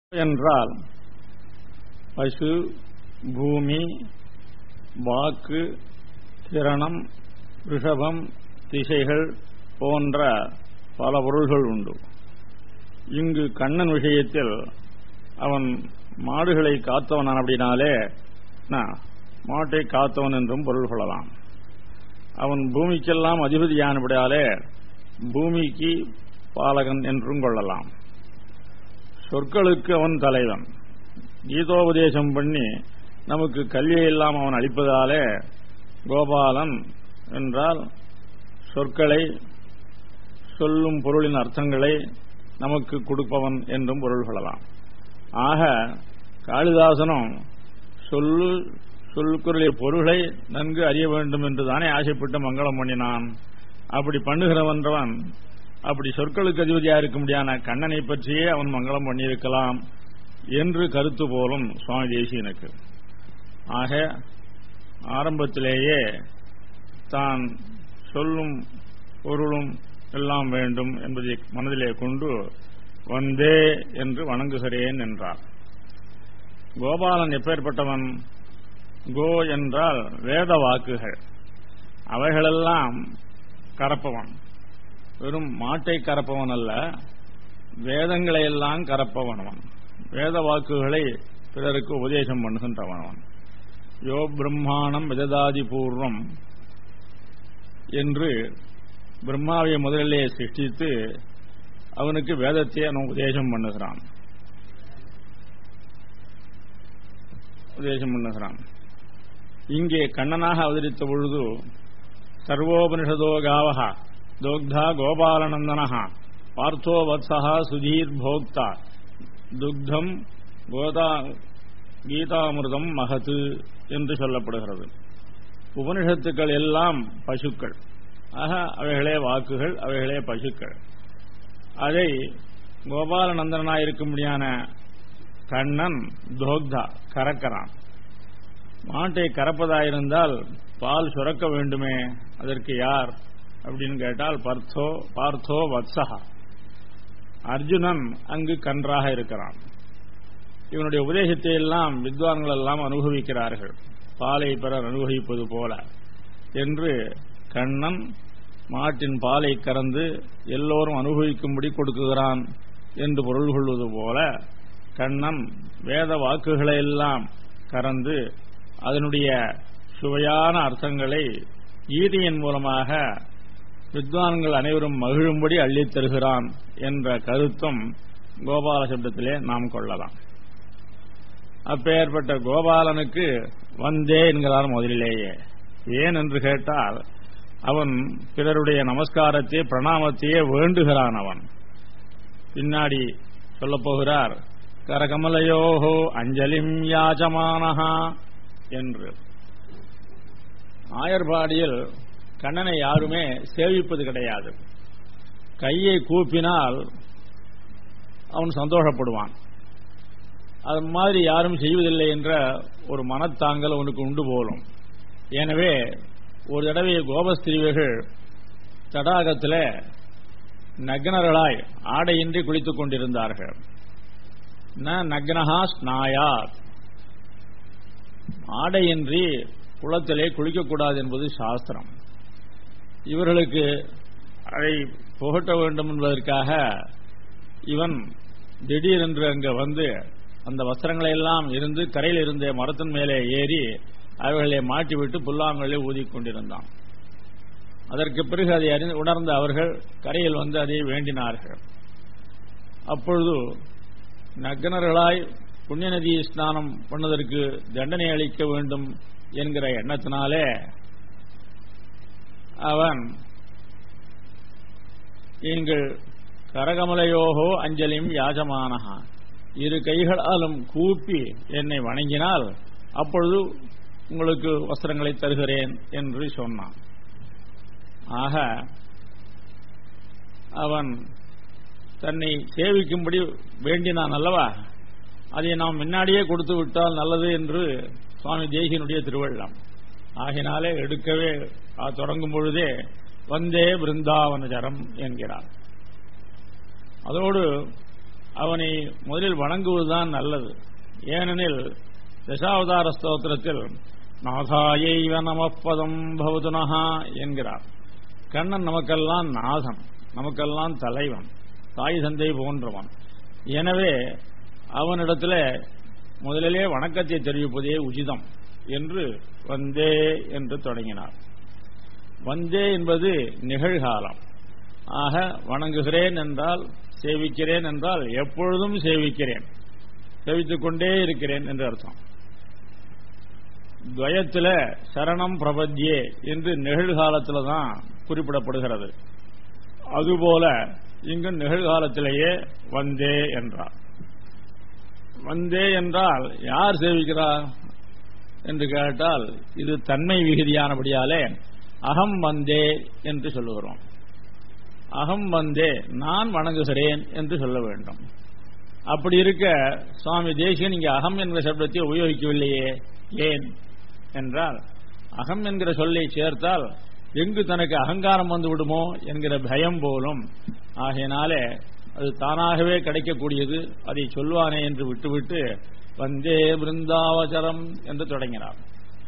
என்றால் பசு பூமி வாக்கு கிரணம் ரிஷபம் திசைகள் போன்ற பல பொருள்கள் உண்டு இங்கு கண்ணன் விஷயத்தில் அவன் மாடுகளை காத்தவன் அப்படின்னாலே மாட்டை காத்தவன் என்றும் பொருள் கொள்ளலாம் அவன் பூமிக்கெல்லாம் அதிபதியானபடியாலே பூமிக்கு பாலகன் என்றும் கொள்ளலாம் சொற்களுக்கு அவன் தலைவன் கீதோபதேசம் பண்ணி நமக்கு கல்வியெல்லாம் அவன் அளிப்பதாலே கோபாலன் என்றால் சொற்களை சொல்லும் பொருளின் அர்த்தங்களை நமக்கு கொடுப்பவன் என்றும் பொருள் கொள்ளலாம் ஆக காளிதாசனும் சொல்லு சொல்லுக்குரிய பொருளை நன்கு அறிய வேண்டும் என்று தானே ஆசைப்பட்டு மங்களம் பண்ணினான் அப்படி பண்ணுகிறவன்றவன் அப்படி சொற்களுக்கு அதிபதியா இருக்க முடியாத கண்ணனை பற்றியே அவன் மங்களம் பண்ணியிருக்கலாம் என்று கருத்து போலும் சுவாமி தேசியனுக்கு ஆக ஆரம்பத்திலேயே தான் சொல்லும் பொருளும் எல்லாம் வேண்டும் என்பதை மனதிலே கொண்டு வந்தே என்று வணங்குகிறேன் என்றார் கோபாலன் எப்பேற்பட்டவன் கோ என்றால் வேத வாக்குகள் அவைகளெல்லாம் கரப்பவன் வெறும் மாட்டை கரப்பவன் அல்ல வேதங்களை எல்லாம் கரப்பவன் அவன் வேத வாக்குகளை பிறருக்கு உபதேசம் பண்ணுகின்றவன் அவன் யோ பிரம்மாணம் விததாதி பூர்வம் என்று பிரம்மாவை முதலிலே சிருஷ்டித்து அவனுக்கு வேதத்தை அவன் உபதேசம் பண்ணுகிறான் உபதேசம் பண்ணுகிறான் இங்கே கண்ணனாக அவதரித்த பொழுது சர்வோபனிஷதோ காவகா தோக்தா கோபாலநந்தனா பார்த்தோ வத்சா சுதீர் போக்தா துக்தம் கோதா கீதாமிர்தம் மகத்து என்று சொல்லப்படுகிறது உபனிஷத்துக்கள் எல்லாம் பசுக்கள் ஆக அவைகளே வாக்குகள் அவைகளே பசுக்கள் அதை கோபாலநந்தனாயிருக்கும்படியான கண்ணன் தோக்தா கறக்கிறான் மாட்டை கறப்பதாயிருந்தால் பால் சுரக்க வேண்டுமே அதற்கு யார் அப்படின்னு கேட்டால் பர்த்தோ பார்த்தோ வத்சகா அர்ஜுனன் அங்கு கன்றாக இருக்கிறான் இவனுடைய உபதேசத்தை எல்லாம் வித்வான்கள் எல்லாம் அனுபவிக்கிறார்கள் பாலை பிறர் அனுபவிப்பது போல என்று கண்ணன் மாட்டின் பாலை கறந்து எல்லோரும் அனுபவிக்கும்படி கொடுக்குகிறான் என்று பொருள் கொள்வது போல கண்ணன் வேத வாக்குகளை எல்லாம் கறந்து அதனுடைய சுவையான அர்த்தங்களை கீதையின் மூலமாக வித்வான்கள் அனைவரும் மகிழும்படி அள்ளித் தருகிறான் என்ற கருத்தும் கோபால சப்தத்திலே நாம் கொள்ளலாம் அப்பேற்பட்ட கோபாலனுக்கு வந்தே என்கிறார் முதலிலேயே ஏன் என்று கேட்டால் அவன் பிறருடைய நமஸ்காரத்தை பிரணாமத்தையே வேண்டுகிறான் அவன் பின்னாடி சொல்லப்போகிறார் கரகமலையோஹோ அஞ்சலிம் யாஜமானஹா என்று ஆயர்பாடியில் கண்ணனை யாருமே சேவிப்பது கிடையாது கையை கூப்பினால் அவன் சந்தோஷப்படுவான் அது மாதிரி யாரும் செய்வதில்லை என்ற ஒரு மனத்தாங்கல் அவனுக்கு உண்டு போலும் எனவே ஒரு தடவை கோபஸ்திரிவைகள் தடாகத்தில் நக்னர்களாய் ஆடையின்றி குளித்துக் கொண்டிருந்தார்கள் ந நக்னஹா ஸ்நாயா ஆடையின்றி குளத்திலே குளிக்கக்கூடாது என்பது சாஸ்திரம் இவர்களுக்கு அதை புகட்ட வேண்டும் என்பதற்காக இவன் திடீரென்று அங்கு வந்து அந்த வஸ்திரங்களை எல்லாம் இருந்து கரையில் இருந்த மரத்தின் மேலே ஏறி அவைகளை மாட்டிவிட்டு புல்லாங்கலை ஊதிக்கொண்டிருந்தான் அதற்கு பிறகு அதை அறிந்து உணர்ந்த அவர்கள் கரையில் வந்து அதை வேண்டினார்கள் அப்பொழுது நக்னர்களாய் புண்ணிய நதி ஸ்நானம் பண்ணதற்கு தண்டனை அளிக்க வேண்டும் என்கிற எண்ணத்தினாலே அவன் எங்கள் கரகமலையோகோ அஞ்சலியும் யாஜமானஹா இரு கைகளாலும் கூப்பி என்னை வணங்கினால் அப்பொழுது உங்களுக்கு வஸ்திரங்களை தருகிறேன் என்று சொன்னான் ஆக அவன் தன்னை சேவிக்கும்படி வேண்டினான் அல்லவா அதை நாம் முன்னாடியே கொடுத்து விட்டால் நல்லது என்று சுவாமி தேசியனுடைய திருவள்ளம் ஆகினாலே எடுக்கவே தொடங்கும் பொழுதே வந்தே பிருந்தாவனஜரம் என்கிறார் அதோடு அவனை முதலில் வணங்குவதுதான் நல்லது ஏனெனில் தசாவதார ஸ்தோத்திரத்தில் நாதாயைவ நமப்பதம் பவதுனஹா என்கிறார் கண்ணன் நமக்கெல்லாம் நாதன் நமக்கெல்லாம் தலைவன் தாய் தந்தை போன்றவன் எனவே அவனிடத்தில் முதலிலே வணக்கத்தை தெரிவிப்பதே உச்சிதம் என்று வந்தே என்று தொடங்கினார் வந்தே என்பது நிகழ்காலம் ஆக வணங்குகிறேன் என்றால் சேவிக்கிறேன் என்றால் எப்பொழுதும் சேவிக்கிறேன் சேவித்துக் கொண்டே இருக்கிறேன் என்று அர்த்தம் துவயத்தில் சரணம் பிரபத்யே என்று நிகழ்காலத்தில் தான் குறிப்பிடப்படுகிறது அதுபோல இங்கு நிகழ்காலத்திலேயே வந்தே என்றார் வந்தே என்றால் யார் சேவிக்கிறார் என்று கேட்டால் இது தன்மை விகுதியானபடியாலே அகம் வந்தே என்று சொல்லுகிறோம் அகம் வந்தே நான் வணங்குகிறேன் என்று சொல்ல வேண்டும் அப்படி இருக்க சுவாமி தேசியன் இங்கே அகம் என்கிற சப்தத்தை உபயோகிக்கவில்லையே ஏன் என்றால் அகம் என்கிற சொல்லை சேர்த்தால் எங்கு தனக்கு அகங்காரம் வந்து விடுமோ என்கிற பயம் போலும் ஆகையினாலே அது தானாகவே கிடைக்கக்கூடியது அதை சொல்வானே என்று விட்டுவிட்டு வந்தே பிருந்தாவச்சரம் என்று தொடங்கினார்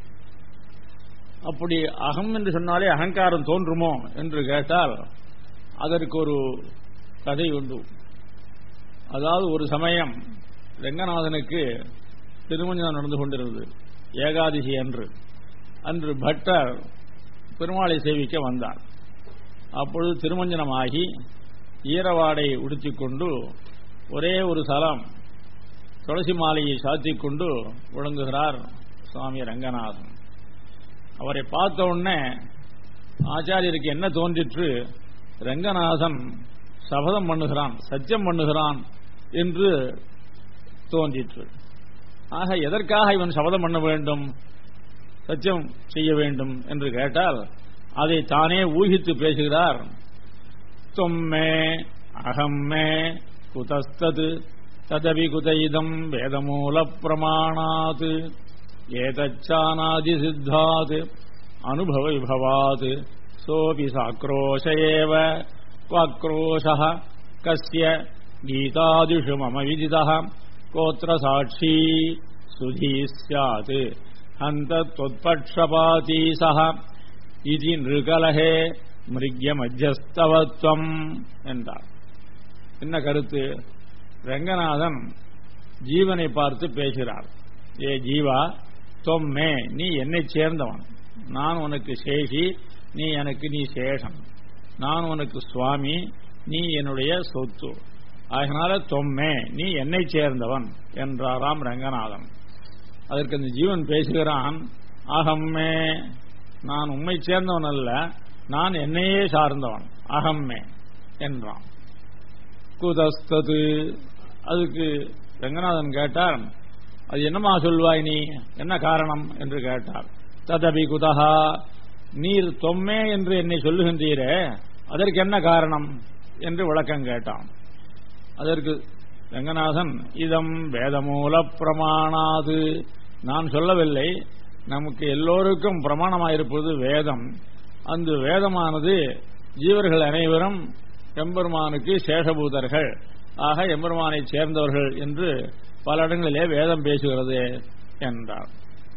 அப்படி அகம் என்று சொன்னாலே அகங்காரம் தோன்றுமோ என்று கேட்டால் அதற்கு ஒரு கதை உண்டு அதாவது ஒரு சமயம் ரெங்கநாதனுக்கு திருமஞ்சனம் நடந்து கொண்டிருந்தது ஏகாதசி அன்று அன்று பட்டர் பெருமாளை சேவிக்க வந்தார் அப்பொழுது திருமஞ்சனமாகி ஈரவாடை உடுத்திக் கொண்டு ஒரே ஒரு சலம் துளசி மாலையை சாத்திக் கொண்டு விளங்குகிறார் சுவாமி ரங்கநாதன் அவரை பார்த்த உடனே ஆச்சாரியருக்கு என்ன தோன்றிற்று ரங்கநாதன் சபதம் பண்ணுகிறான் சத்தியம் பண்ணுகிறான் என்று தோன்றிற்று ஆக எதற்காக இவன் சபதம் பண்ண வேண்டும் சத்தியம் செய்ய வேண்டும் என்று கேட்டால் அதை தானே ஊகித்து பேசுகிறார் தொம்மே அகம்மே குதஸ்தது ததபி குதைதம் வேதமூல பிரமாணாத் ஏதச்சானாதி சித்தாத் அனுபவ விபவாத் சோபி சாக்ரோஷ ஏவ வாக்ரோஷ கஸ்ய கீதாதிஷு மம விதிதः கோத்திர சாட்சி சுதீ ஸ்யாத் ஹந்த தொத்பட்சபாதி சஹ இது நிருகலகே மிருக்ய மத்தியஸ்தவத்வம் என்றார் என்ன கருத்து ரங்கநாதன் ஜீவனை பார்த்து பேசுகிறார் ஏ ஜீவா தொம்மே நீ என்னை சேர்ந்தவன் நான் உனக்கு சேஷி நீ எனக்கு நீ சேஷம் நான் உனக்கு சுவாமி நீ என்னுடைய சொத்து அதனால தொம்மே நீ என்னை சேர்ந்தவன் என்றாராம் ரங்கநாதன் அதற்கு அந்த ஜீவன் பேசுகிறான் அகம்மே நான் உண்மை சேர்ந்தவன் அல்ல நான் என்னையே சார்ந்தவன் அகம்மே என்றான் குதஸ்தது அதுக்கு ரங்கநாதன் கேட்டார் அது என்னமா சொல்வாய் நீ என்ன காரணம் என்று கேட்டார் ததபி குதஹா நீர் தொம்மே என்று என்னை சொல்லுகின்றீரே அதற்கு என்ன காரணம் என்று விளக்கம் கேட்டான் அதற்கு ரங்கநாதன் இதம் வேதமூல பிரமாணாது நான் சொல்லவில்லை நமக்கு எல்லோருக்கும் பிரமாணமாயிருப்பது வேதம் அந்த வேதமானது ஜீவர்கள் அனைவரும் எம்பெருமானுக்கு சேஷபூதர்கள் ஆக எம்பெருமானை சேர்ந்தவர்கள் என்று பல இடங்களிலே வேதம் பேசுகிறது என்றார்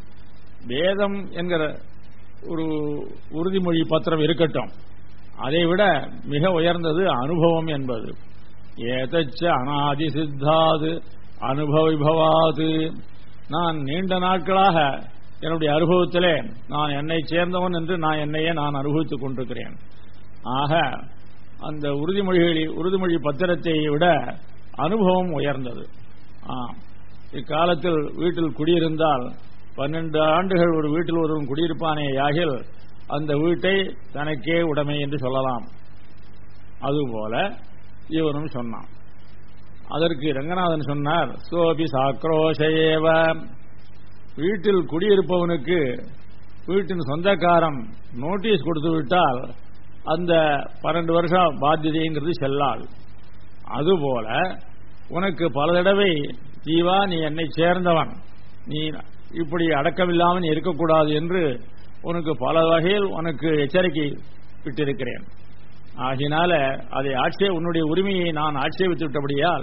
வேதம் என்கிற ஒரு உறுதிமொழி பத்திரம் இருக்கட்டும் அதைவிட மிக உயர்ந்தது அனுபவம் என்பது ஏதச்ச அனாதி சித்தாது அனுபவ விபவாது நான் நீண்ட நாட்களாக என்னுடைய அனுபவத்திலே நான் என்னை சேர்ந்தவன் என்று நான் என்னையே நான் அனுபவித்துக் கொண்டிருக்கிறேன் ஆக அந்த உறுதிமொழிகளில் உறுதிமொழி பத்திரத்தை விட அனுபவம் உயர்ந்தது ஆம் இக்காலத்தில் வீட்டில் குடியிருந்தால் பன்னெண்டு ஆண்டுகள் ஒரு வீட்டில் ஒருவன் குடியிருப்பானே யாகில் அந்த வீட்டை தனக்கே உடைமை என்று சொல்லலாம் அதுபோல இவனும் சொன்னான் அதற்கு ரங்கநாதன் சொன்னார் சோபி சாக்ரோஷேவ வீட்டில் குடியிருப்பவனுக்கு வீட்டின் சொந்தக்காரன் நோட்டீஸ் கொடுத்து விட்டால் அந்த பன்னெண்டு வருஷம் பாத்தியதைங்கிறது செல்லாது அதுபோல உனக்கு பல தடவை ஜீவா நீ என்னை சேர்ந்தவன் நீ இப்படி அடக்கமில்லாமல் இருக்கக்கூடாது என்று உனக்கு பல வகையில் உனக்கு எச்சரிக்கை விட்டிருக்கிறேன் ஆகினால அதை ஆட்சே உன்னுடைய உரிமையை நான் ஆட்சேபித்து விட்டபடியால்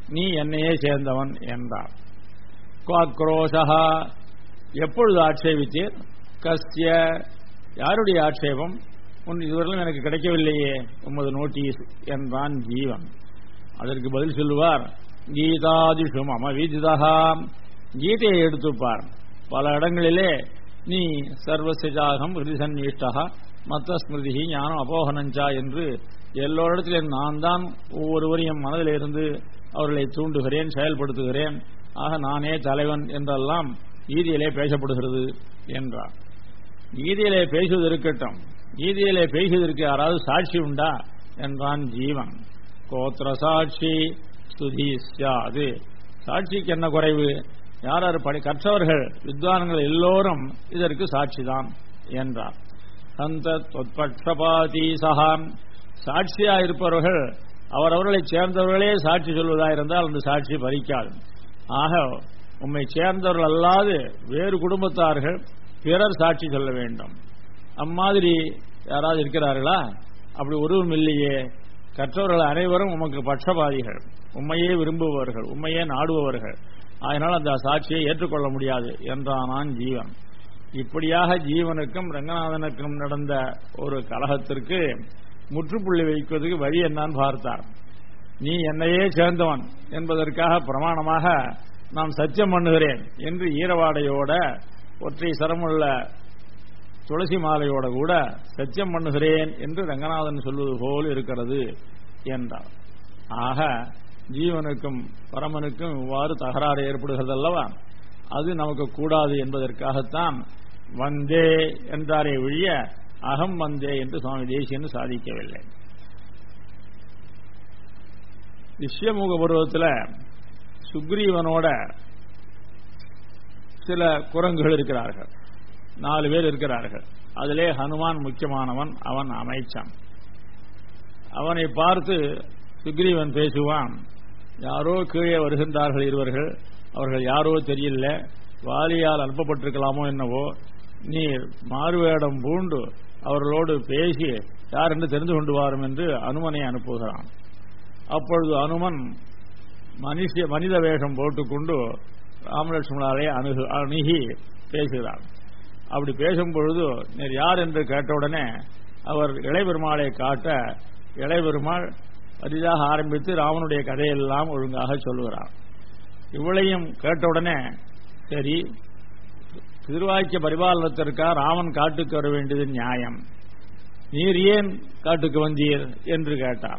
நீ என்னையே சேர்ந்தவன் என்றார் குவாக்ரோஷா எப்பொழுது ஆட்சேபித்தீர் கஸ்ய யாருடைய ஆட்சேபம் உன் இதுவரையிலும் எனக்கு கிடைக்கவில்லையே உமது நோட்டீஸ் என்றான் ஜீவன் அதற்கு பதில் சொல்லுவார் கீதாதிஷும் அமவிதிதா கீதையை எடுத்துப்பார் பல இடங்களிலே நீ சர்வசிஜாகம் ஹிருதிசன்னிஷ்டா மத்த ஸ்மிருதி ஞானம் அபோகனஞ்சா என்று எல்லோரிடத்திலும் நான் தான் ஒவ்வொருவரையும் மனதில் இருந்து அவர்களை தூண்டுகிறேன் செயல்படுத்துகிறேன் ஆக நானே தலைவன் என்றெல்லாம் கீதையிலே பேசப்படுகிறது என்றார் கீதையிலே பேசுவது இருக்கட்டும் கீதையிலே பேசுவதற்கு யாராவது சாட்சி உண்டா என்றான் ஜீவன் கோத்திர சாட்சி ஸ்துதி அது சாட்சிக்கு என்ன குறைவு யார் யார் படி கற்றவர்கள் வித்வான்கள் எல்லோரும் இதற்கு சாட்சிதான் என்றார் அந்த தொற்பட்சபாதி சகான் சாட்சியா இருப்பவர்கள் அவரவர்களை சேர்ந்தவர்களே சாட்சி சொல்வதா இருந்தால் அந்த சாட்சி பலிக்காது ஆக உம்மை சேர்ந்தவர்கள் அல்லாது வேறு குடும்பத்தார்கள் பிறர் சாட்சி சொல்ல வேண்டும் அம்மாதிரி யாராவது இருக்கிறார்களா அப்படி ஒருவரும் இல்லையே கற்றவர்கள் அனைவரும் உமக்கு பட்சபாதிகள் உண்மையே விரும்புபவர்கள் உண்மையே நாடுபவர்கள் அதனால் அந்த சாட்சியை ஏற்றுக்கொள்ள முடியாது என்றானான் ஜீவன் இப்படியாக ஜீவனுக்கும் ரங்கநாதனுக்கும் நடந்த ஒரு கலகத்திற்கு முற்றுப்புள்ளி வைப்பதற்கு வழி என்னான்னு பார்த்தார் நீ என்னையே சேர்ந்தவன் என்பதற்காக பிரமாணமாக நான் சத்தியம் பண்ணுகிறேன் என்று ஈரவாடையோட ஒற்றை சரமுள்ள துளசி மாலையோட கூட சத்தியம் பண்ணுகிறேன் என்று ரங்கநாதன் சொல்வது போல் இருக்கிறது என்றார் ஆக ஜீவனுக்கும் பரமனுக்கும் இவ்வாறு தகராறு ஏற்படுகிறது அல்லவா அது நமக்கு கூடாது என்பதற்காகத்தான் வந்தே என்றாரே ஒழிய அகம் வந்தே என்று சுவாமி தேசியன் சாதிக்கவில்லை விஸ்வமுக பருவத்தில் சுக்ரீவனோட சில குரங்குகள் இருக்கிறார்கள் நாலு பேர் இருக்கிறார்கள் அதிலே ஹனுமான் முக்கியமானவன் அவன் அமைச்சான் அவனை பார்த்து சுக்ரீவன் பேசுவான் யாரோ கீழே வருகின்றார்கள் இருவர்கள் அவர்கள் யாரோ தெரியல வாலியால் அனுப்பப்பட்டிருக்கலாமோ என்னவோ நீர் மாறுவேடம் பூண்டு அவர்களோடு பேசி யார் என்று தெரிந்து கொண்டு வாரும் என்று அனுமனை அனுப்புகிறான் அப்பொழுது அனுமன் மனுஷ மனித வேஷம் போட்டுக்கொண்டு ராமலட்சுமணாரை அணுகு அணுகி பேசுகிறார் அப்படி பேசும் பொழுது நீர் யார் என்று கேட்டவுடனே அவர் இளைபெருமாளை காட்ட இளைபெருமாள் அரிதாக ஆரம்பித்து ராமனுடைய கதையெல்லாம் ஒழுங்காக சொல்லுகிறார் இவளையும் கேட்டவுடனே சரி திருவாக்கிய பரிபாலனத்திற்காக ராமன் காட்டுக்கு வர வேண்டியது நியாயம் நீர் ஏன் காட்டுக்கு வந்தீர் என்று கேட்டார்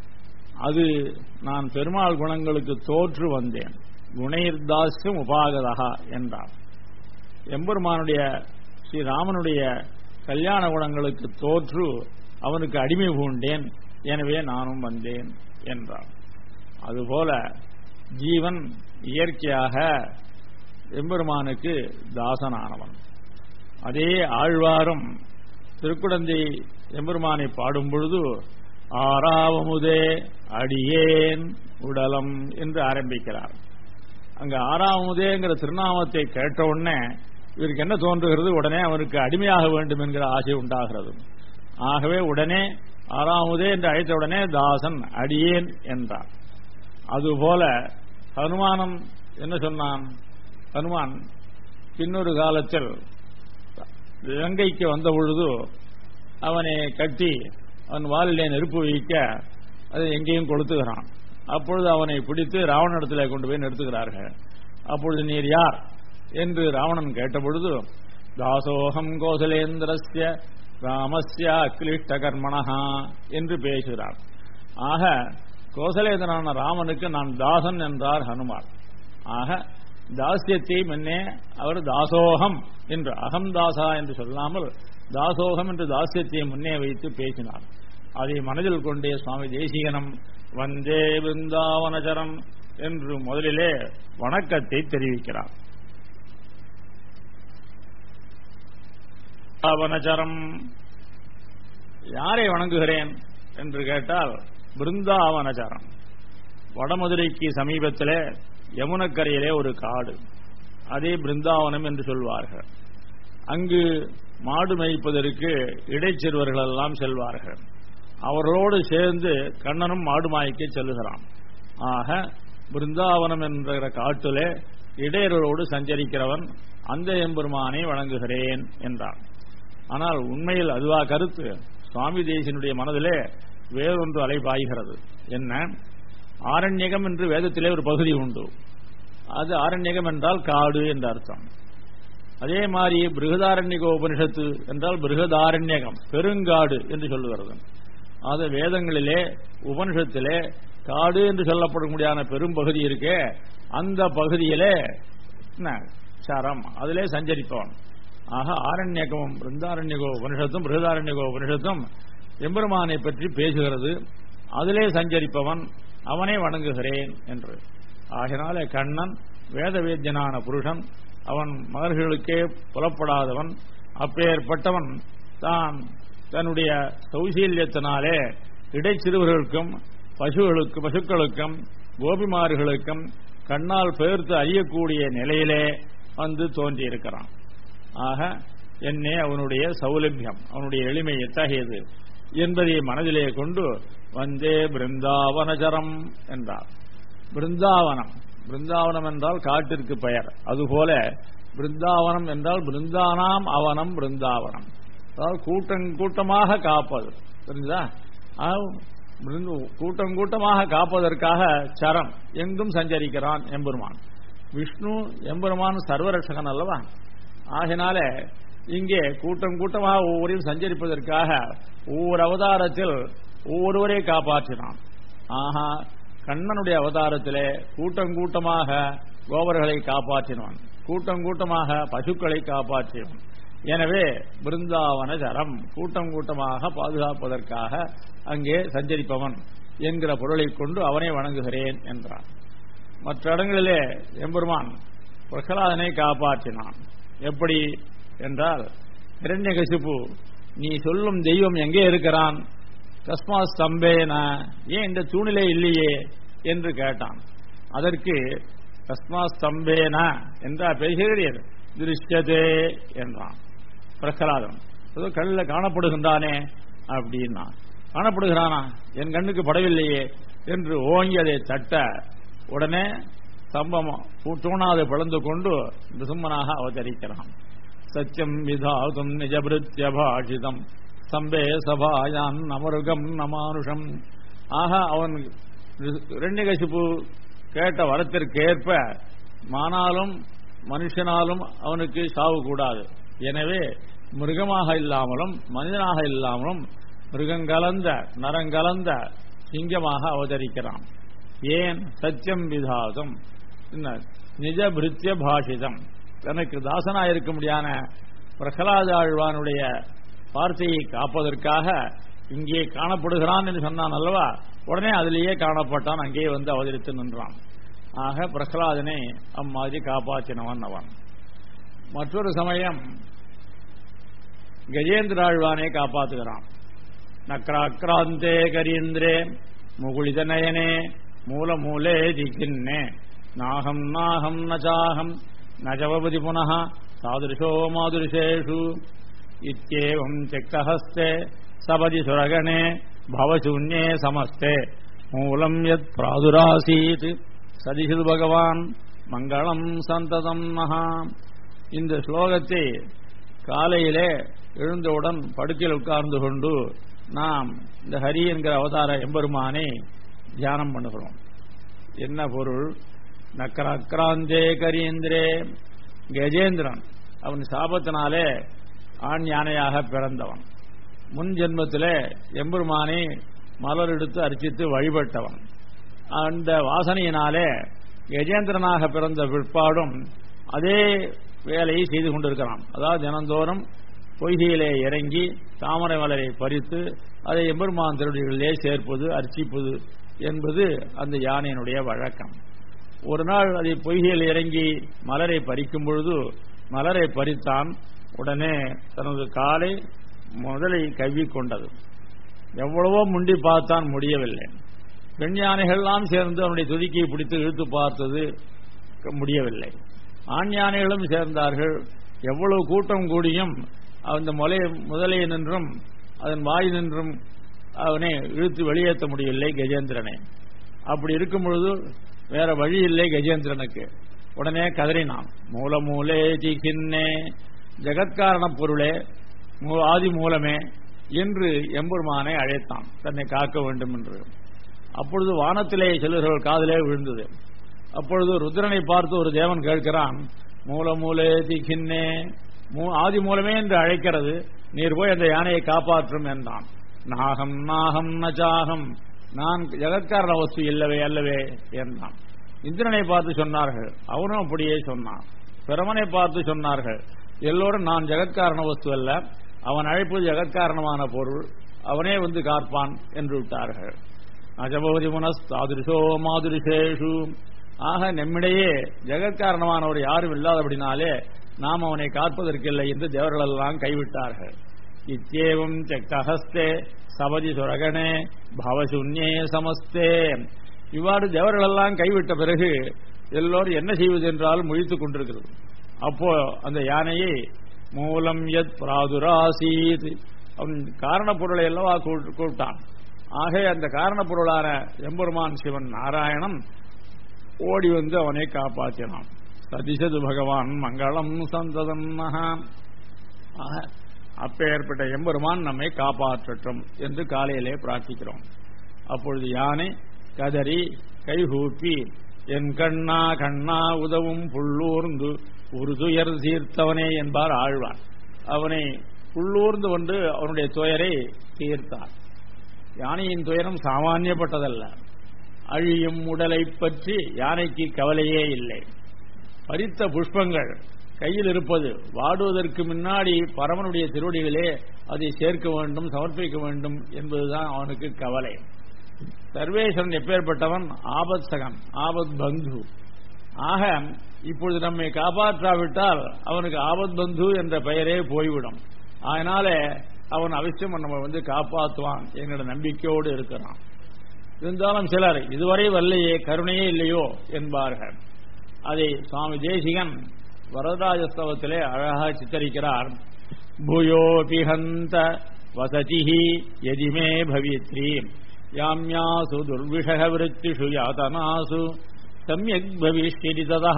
அது நான் பெருமாள் குணங்களுக்கு தோற்று வந்தேன் குணைர்தாஸ்யம் உபாகதா என்றார் எம்பெருமானுடைய ஸ்ரீராமனுடைய கல்யாண குணங்களுக்கு தோற்று அவனுக்கு அடிமை பூண்டேன் எனவே நானும் வந்தேன் என்றார் அதுபோல ஜீவன் இயற்கையாக எம்பெருமானுக்கு தாசனானவன் அதே ஆழ்வாரும் திருக்குடந்தை எம்பெருமானை பாடும் பொழுது ஆறாவமுதே அடியேன் உடலம் என்று ஆரம்பிக்கிறார் அங்க ஆறாவமுதேங்கிற திருநாமத்தை கேட்ட உடனே இவருக்கு என்ன தோன்றுகிறது உடனே அவருக்கு அடிமையாக வேண்டும் என்கிற ஆசை உண்டாகிறது ஆகவே உடனே ஆறாவதே என்று அழைத்த உடனே தாசன் அடியேன் என்றார் அதுபோல ஹனுமானம் என்ன சொன்னான் ஹனுமான் பின்னொரு காலத்தில் இலங்கைக்கு வந்த பொழுது அவனை கட்டி அவன் வாலிலே நெருப்பு வைக்க அதை எங்கேயும் கொளுத்துகிறான் அப்பொழுது அவனை பிடித்து ராவணனிடத்தில் கொண்டு போய் நிறுத்துகிறார்கள் அப்பொழுது நீர் யார் என்று ராவணன் கேட்டபொழுது தாசோகம் கோசலேந்திரஸ்ய ராமஸ்ய அக்லிஷ்ட கர்மணஹா என்று பேசுகிறார் ஆக கோசலேந்திரனான ராமனுக்கு நான் தாசன் என்றார் ஹனுமார் ஆக தாசியத்தை முன்னே அவர் தாசோகம் என்று அகம் தாசா என்று சொல்லாமல் தாசோகம் என்று தாசியத்தை முன்னே வைத்து பேசினார் அதை மனதில் கொண்டே சுவாமி தேசிகனம் வந்தே பிருந்தாவனச்சரம் என்று முதலிலே வணக்கத்தை தெரிவிக்கிறார் பிருந்தாவனச்சரம் யாரை வணங்குகிறேன் என்று கேட்டால் பிருந்தாவனச்சரம் வடமதுரைக்கு சமீபத்தில் யமுனக்கரையிலே ஒரு காடு அதே பிருந்தாவனம் என்று சொல்வார்கள் அங்கு மாடு மேய்ப்பதற்கு இடைச்செல்வர்கள் எல்லாம் செல்வார்கள் அவர்களோடு சேர்ந்து கண்ணனும் மாடு மாய்க்க செல்லுகிறான் ஆக பிருந்தாவனம் என்ற காட்டிலே இடையர்களோடு சஞ்சரிக்கிறவன் அந்த எம்பெருமானை வணங்குகிறேன் என்றான் ஆனால் உண்மையில் அதுவா கருத்து சுவாமி தேசியனுடைய மனதிலே வேறொன்று அலைபாய்கிறது என்ன ஆரண்யகம் என்று வேதத்திலே ஒரு பகுதி உண்டு அது ஆரண்யகம் என்றால் காடு என்ற அர்த்தம் அதே மாதிரி பிருகதாரண்யக உபனிஷத்து என்றால் பிருகதாரண்யகம் பெருங்காடு என்று சொல்லுகிறது அது வேதங்களிலே உபனிஷத்திலே காடு என்று சொல்லப்படக்கூடியான பெரும் பகுதி இருக்கே அந்த பகுதியிலே என்ன, சரம் அதிலே சஞ்சரிப்பவன் ஆக ஆரண்யகமும் பிருந்தாரண்யகோ உபனிஷத்தும் பிருகதாரண்யகோ உபனிஷத்தும் எம்பெருமானை பற்றி பேசுகிறது அதிலே சஞ்சரிப்பவன் அவனை வணங்குகிறேன் என்று ஆகினாலே கண்ணன் வேத வேத்தியனான புருஷன் அவன் மகர்களுக்கே புலப்படாதவன் அப்பேற்பட்டவன் தான் தன்னுடைய சௌசீல்யத்தினாலே இடைச்சிறுவர்களுக்கும் பசுகளுக்கு பசுக்களுக்கும் கோபிமார்களுக்கும் கண்ணால் பெயர்த்து அறியக்கூடிய நிலையிலே வந்து தோன்றியிருக்கிறான் ஆக என்னே அவனுடைய சௌலபியம் அவனுடைய எளிமை எத்தகையது என்பதை மனதிலே கொண்டு வந்தே பிருந்தாவனச்சரம் என்றார் பிருந்தாவனம் பிருந்தாவனம் என்றால் காட்டிற்கு பெயர் அதுபோல பிருந்தாவனம் என்றால் பிருந்தானாம் அவனம் பிருந்தாவனம் அதாவது கூட்டம் கூட்டமாக காப்பது புரிஞ்சுதா ஆக, பிருந்த- கூட்டம் கூட்டமாக காப்பதற்காக சரம் எங்கும் சஞ்சரிக்கிறான் எம்பெருமான் விஷ்ணு எம்பெருமான் சர்வரட்சகன் அல்லவா ஆகினால இங்கே கூட்டம் கூட்டமாக ஒவ்வொருவரையும் சஞ்சரிப்பதற்காக ஒவ்வொரு அவதாரத்தில் ஒவ்வொருவரை காப்பாற்றினான் ஆஹா கண்ணனுடைய அவதாரத்திலே கூட்டம் கூட்டமாக கோவர்களை காப்பாற்றினான் கூட்டம் கூட்டமாக பசுக்களை காப்பாற்றினான் எனவே பிருந்தாவன சரம் கூட்டம் கூட்டமாக பாதுகாப்பதற்காக அங்கே சஞ்சரிப்பவன் என்கிற பொருளைக் கொண்டு அவனை வணங்குகிறேன் என்றான் மற்ற இடங்களிலே எம்பெருமான் பிரகலாதனை காப்பாற்றினான் எப்படி என்றால் இரண்யகசிப்பு நீ சொல்லும் தெய்வம் எங்கே இருக்கிறான் கஸ்மா ஸ்தம்பேன ஏன் இந்த தூணிலே இல்லையே என்று கேட்டான் அதற்கு கஸ்மா ஸ்தம்பேன என்றா பேசுகிறீர் திருஷ்யதே என்றான் பிரகலாதன் ஏதோ கண்ணில் காணப்படுகின்றானே அப்படின்னா காணப்படுகிறானா என் கண்ணுக்கு படவில்லையே என்று ஓங்கி அதை தட்ட உடனே ஸ்தம்பம் தூணாது பிளந்து கொண்டு நிசும்மனாக அவதரிக்கிறான் சத்தியம் விதாதும் நிஜபிருத்திய பாஷிதம் சம்பே சபாயான் நமருகம் நமானுஷம் ஆக அவன் இரண்யகசிப்பு கேட்ட வரத்திற்கேற்ப மானாலும் மனுஷனாலும் அவனுக்கு சாவு கூடாது எனவே மிருகமாக இல்லாமலும் மனிதனாக இல்லாமலும் மிருகங்கலந்த நரங்கலந்த சிங்கமாக அவதரிக்கிறான் ஏன் சத்தியம் விதாதும் என்ன, நிஜ பிருத்திய பாஷிதம் தனக்கு தாசனாயிருக்க முடியான பிரகலாத ஆழ்வானுடைய வார்த்தையை காப்பதற்காக இங்கே காணப்படுகிறான் என்று சொன்னான் அல்லவா உடனே அதிலேயே காணப்பட்டான் அங்கே வந்து அவதரித்து நின்றான் ஆக பிரகலாதனை அம்மாதிரி காப்பாற்றினவன் அவன் மற்றொரு சமயம் கஜேந்திர ஆழ்வானை காப்பாற்றுகிறான் நக்ராக்ராந்தே கரீந்திரே முகுளித நயனே மூல மூலே திகின்னே நாகம் நாகம் நச்சாகம் நஜவபதி புனः தாதுருஷோ மாதுருஷேஷு இत्येवम् त्यक्तहस्ते सपदि सुरगणे भवशून्ये समस्ते मूलम् यत् प्रादुरासीत् சதிசிது பகவான் மங்களம் சந்ததம் மகா இந்த ஸ்லோகத்தை காலையிலே எழுந்தவுடன் படுக்கையில் உட்கார்ந்து கொண்டு நாம் இந்த ஹரி என்கிற அவதார எம்பெருமானை தியானம் பண்ணுகிறோம் என்ன பொருள் நக்கராந்தே கரீந்திரே கஜேந்திரன் அவன் சாபத்தினாலே ஆண் யானையாக பிறந்தவன் முன் ஜென்மத்திலே எம்பெருமானை மலர் எடுத்து அர்ச்சித்து வழிபட்டவன் அந்த வாசனையினாலே கஜேந்திரனாக பிறந்த பிற்பாடும் அதே வேலையை செய்து கொண்டிருக்கிறான் அதாவது தினந்தோறும் பொய்கையிலே இறங்கி தாமரை மலரை பறித்து அதை எம்பெருமான் திருடிகளிலே சேர்ப்பது அர்ச்சிப்பது என்பது அந்த யானையினுடைய வழக்கம் ஒரு நாள் அதை பொய்கையில் இறங்கி மலரை பறிக்கும் பொழுது மலரை பறித்தான் உடனே தனது காலை முதலை கவ்விக்கொண்டது எவ்வளவோ முண்டி பார்த்தான் முடியவில்லை பெண் யானைகள்லாம் சேர்ந்து அவனுடைய துதிக்கையை பிடித்து இழுத்து பார்த்தது முடியவில்லை ஆண் யானைகளும் சேர்ந்தார்கள் எவ்வளவு கூட்டம் கூடியும் அந்த முலை முதலை நின்றும் அதன் வாய் நின்றும் அவனை இழுத்து வெளியேற்ற முடியவில்லை கஜேந்திரனை அப்படி இருக்கும் பொழுது வேற வழி இல்லை கஜேந்திரனுக்கு உடனே கதறினான் மூல மூலே ஜிகின்னே ஜெகத்காரண பொருளே மூ- ஆதி மூலமே என்று எம்பெருமானை அழைத்தான் தன்னை காக்க வேண்டும் என்று அப்பொழுது வானத்திலே செல்லுகிறவர்கள் காதிலே விழுந்தது அப்பொழுது ருத்ரனை பார்த்து ஒரு தேவன் கேட்கிறான் மூல மூலே திகின்னே மூ- ஆதி மூலமே என்று அழைக்கிறது நீர் போய் அந்த யானையை காப்பாற்றும் என்றான் நாகம் நாகம் நச்சாகம் நான் ஜெகத்காரண வஸ்து இல்லவே அல்லவே என்றான் இந்திரனை பார்த்து சொன்னார்கள் அவனும் அப்படியே சொன்னான் பிரமனை பார்த்து சொன்னார்கள் எல்லோரும் நான் ஜெகத்காரண வஸ்து அல்ல அவன் அழைப்பது ஜெகத்காரணமான பொருள் அவனே வந்து காப்பான் என்று விட்டார்கள் அஜபவதி முனஸ் தாதிருஷோ மாதுரிஷேஷு ஆக நம்மிடையே ஜெகத்காரணமானவர் யாரும் இல்லாதபடினாலே நாம் அவனை காப்பதற்கில்லை என்று தேவர்களெல்லாம் கைவிட்டார்கள் இத்தேவம் தெக்தஹஸ்தே சபதி சுரகணே பவசூன்யே சமஸ்தே இவ்வாறு தேவர்களெல்லாம் கைவிட்ட பிறகு எல்லோரும் என்ன செய்வது என்றால் முழித்துக் கொண்டிருக்கிறது அப்போ அந்த யானையை மூலம் யத் பிராதுராசீத் அவன் காரணப் பொருளை அல்லவா கூ- கூப்பிட்டான் ஆக அந்த காரணப் பொருளான எம்பெருமான் சிவன் நாராயணன் ஓடி வந்து அவனை காப்பாற்றினான் சதிசது பகவான் மங்களம் சந்ததம் மகான் ஆக அப்பேற்பட்ட எம்பெருமான் நம்மை காப்பாற்றட்டும் என்று காலையிலே பிரார்த்திக்கிறோம் அப்பொழுது யானை கதறி கைகூப்பி என் கண்ணா கண்ணா உதவும் புள்ளூர்ந்து ஒரு துயர் தீர்த்தவனே என்பார் ஆழ்வார் அவனை புள்ளூர்ந்து வந்து அவனுடைய துயரை தீர்த்தார் யானையின் துயரம் சாமானியப்பட்டதல்ல அழியும் உடலை பற்றி யானைக்கு கவலையே இல்லை பறித்த புஷ்பங்கள் கையில் இருப்பது வாடுவதற்கு முன்னாடி பரமனுடைய திருவடிகளே அதை சேர்க்க வேண்டும் சமர்ப்பிக்க வேண்டும் என்பதுதான் அவனுக்கு கவலை சர்வேஸ்வரன் எப்பேற்பட்டவன் ஆபத் சகன் ஆபத் பந்து ஆக இப்பொழுது நம்மை காப்பாற்றாவிட்டால் அவனுக்கு ஆபத் பந்து என்ற பெயரே போய்விடும் அதனால அவன் அவசியம் நம்ம வந்து காப்பாற்றுவான் என்கிற நம்பிக்கையோடு இருக்கிறான் இருந்தாலும் சிலர் இதுவரை வல்லையே கருணையே இல்லையோ என்பார்கள் அதை சுவாமி தேசிகன் வரதராஜஸ்தவத்திலே அழகாக சித்தரிக்கிறார் பூயோபிஹந்த வசதிஹி எதிமே பவித்ரி யாம்யாசு துர்விஷக விருத்திஷு யாதனாசு சமயக் பவிஷ்யதி ததா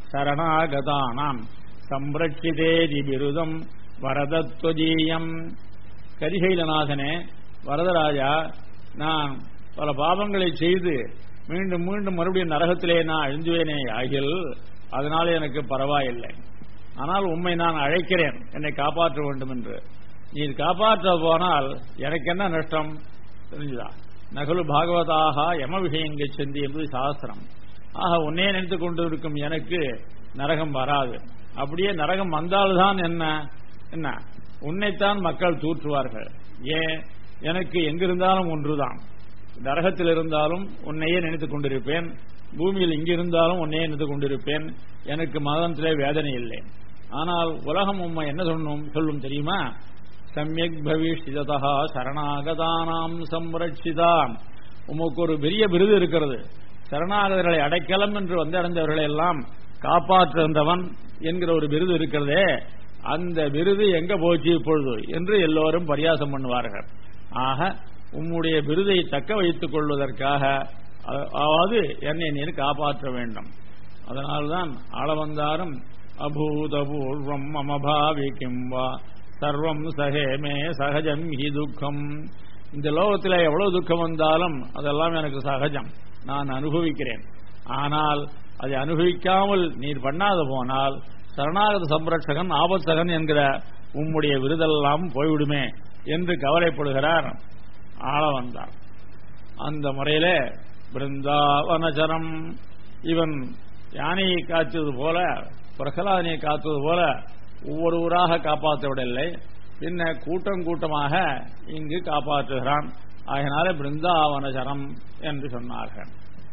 சரணாகதானாம் சம்பிரட்சிதேதி பிருதம் வரதத்வஜீயம் கரிசைலநாதனே வரதராஜா நான் பல பாவங்களை செய்து மீண்டும் மீண்டும் மறுபடியும் நரகத்திலே நான் அழிந்துவேனே ஆகில் அதனால எனக்கு பரவாயில்லை ஆனால் உண்மை நான் அழைக்கிறேன் என்னை காப்பாற்ற வேண்டும் என்று நீர் காப்பாற்ற போனால் எனக்கு என்ன நஷ்டம் தெரிஞ்சுதா நகலு பாகவதாக யம விஷயங்க செந்தி என்பது சாஸ்திரம் ஆக உன்னே நினைத்துக் கொண்டு இருக்கும் எனக்கு நரகம் வராது அப்படியே நரகம் வந்தால்தான் என்ன என்ன உன்னைத்தான் மக்கள் தூற்றுவார்கள் ஏன் எனக்கு எங்கிருந்தாலும் ஒன்றுதான் நரகத்தில் இருந்தாலும் உன்னையே நினைத்துக் கொண்டிருப்பேன் பூமியில் இங்கிருந்தாலும் உன்னையே நினைத்துக் கொண்டிருப்பேன் எனக்கு மதத்திலே வேதனை இல்லை ஆனால் உலகம் உண்மை என்ன சொல்லும் சொல்லும் தெரியுமா சமயக் பவிஷ்யதா சரணாகதானாம் சம்ரட்சிதா உமக்கு ஒரு பெரிய விருது இருக்கிறது சரணாகதர்களை அடைக்கலம் என்று வந்தடைந்தவர்களை எல்லாம் காப்பாற்றுகின்றவன் என்கிற ஒரு விருது இருக்கிறதே அந்த விருது எங்க போச்சு இப்பொழுது என்று எல்லோரும் பரியாசம் பண்ணுவார்கள் ஆக உம்முடைய விருதை தக்க வைத்துக் கொள்வதற்காக அதாவது என்னை நீர் காப்பாற்ற வேண்டும் அதனால்தான் ஆளவந்தாரும் அபூதபூர்வம் மம பாவி கிம்பா சர்வம் சகேமே சகஜம் ஹி துக்கம் இந்த லோகத்தில் எவ்வளவு துக்கம் வந்தாலும் அதெல்லாம் எனக்கு சகஜம் நான் அனுபவிக்கிறேன் ஆனால் அதை அனுபவிக்காமல் நீர் பண்ணாத போனால் சரணாகத சம்ரட்சகன் ஆபத்சகன் என்கிற உம்முடைய விருதெல்லாம் போய்விடுமே என்று கவலைப்படுகிறார் ஆள வந்தார் அந்த முறையில பிருந்தாவனச்சரம் இவன் யானையை காத்தது போல பிரகலாதனை காத்தது போல ஒவ்வொரு ஊராக காப்பாற்ற விடவில்லை பின்ன கூட்டம் கூட்டமாக இங்கு காப்பாற்றுகிறான் ஆகினால பிருந்தாவனச்சரம் என்று சொன்னார்கள்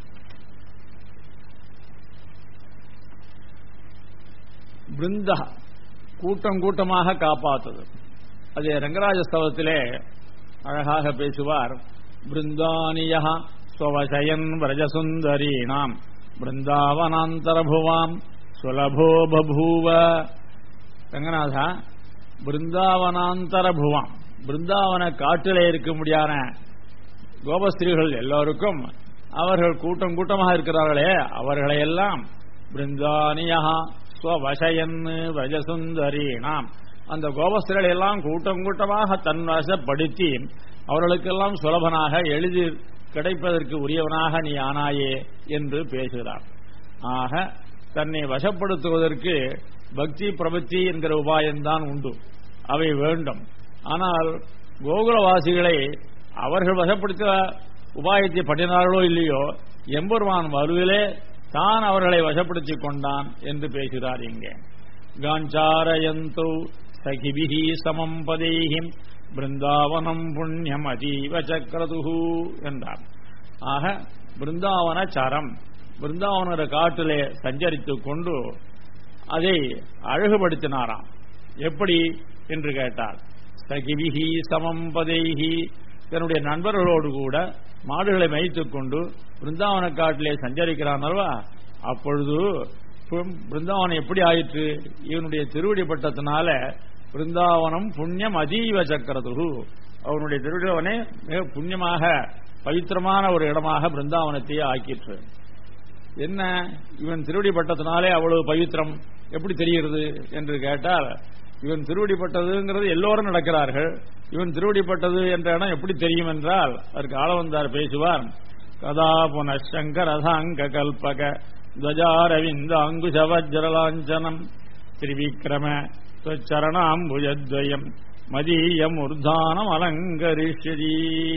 பிருந்தா கூட்டம் கூட்டமாக காப்பாற்றுது அது ரங்கராஜஸ்தவத்திலே அழகாக பேசுவார் பிருந்தானிய ஸ்வவசயன் விரஜசுந்தரீணாம் பிருந்தாவனாந்தரபுவாம் சுலபோ பபூவ ரங்கநாதா பிருந்தாவனாந்தரபுவாம் பிருந்தாவன காட்டிலே இருக்க முடியாத கோபஸ்திரீகள் எல்லோருக்கும் அவர்கள் கூட்டம் கூட்டமாக இருக்கிறார்களே அவர்களையெல்லாம் பிருந்தானியா ஸ்வவசயன்னு விரஜசுந்தரீனாம் அந்த கோபஸ்திரலை எல்லாம் கூட்டம் கூட்டமாக தன் வசப்படுத்தி அவர்களுக்கெல்லாம் சுலபனாக எளிதில் கிடைப்பதற்கு உரியவனாக நீ ஆனாயே என்று பேசுகிறார் ஆக தன்னை வசப்படுத்துவதற்கு பக்தி பிரபத்தி என்கிற உபாயம்தான் உண்டு அவை வேண்டும் ஆனால் கோகுலவாசிகளை அவர்கள் வசப்படுத்த உபாயத்தை பண்ணினார்களோ இல்லையோ எம்பெருமான் வலுவிலே தான் அவர்களை வசப்படுத்திக் கொண்டான் என்று பேசுகிறார் இங்கே காஞ்சாரயந்தோ சகிபிகி சமம் பதேஹிம் பிருந்தாவனம் புண்ணியம் அதீவ சக்கரதுகு என்றார் ஆக பிருந்தாவன சரம் பிருந்தாவன காட்டிலே சஞ்சரித்துக் கொண்டு அதை அழகுபடுத்தினாராம் எப்படி என்று கேட்டார் சகிபிகி சமம் பதேஹி தன்னுடைய நண்பர்களோடு கூட மாடுகளை மேய்த்துக் கொண்டு பிருந்தாவன காட்டிலே சஞ்சரிக்கிறான் அல்லவா அப்பொழுது பிருந்தாவனம் எப்படி ஆயிற்று இவனுடைய திருவடி பட்டத்தினால பிருந்தாவனம் புண்ணியம் அதீவ சக்கரதுகு அவனுடைய திருவிழவனே மிக புண்ணியமாக பவித்திரமான ஒரு இடமாக பிருந்தாவனத்தையே ஆக்கிற்று என்ன இவன் திருவடி பட்டத்தினாலே அவ்வளவு பவித்திரம் எப்படி தெரிகிறது என்று கேட்டால் இவன் திருவடிப்பட்டதுங்கிறது எல்லோரும் நடக்கிறார்கள் இவன் திருவடிப்பட்டது என்ற இடம் எப்படி தெரியும் என்றால் அதற்கு ஆளவந்தார் பேசுவார் கதா புனசங்கரதாங்க கல்பக துவஜாரவிந்த அங்குசவஜரலாஞ்சனம் திரிவிக்ரம சரணாம்புஜத்வயம் மதீயம் உர்தானம் அலங்கரிஷதி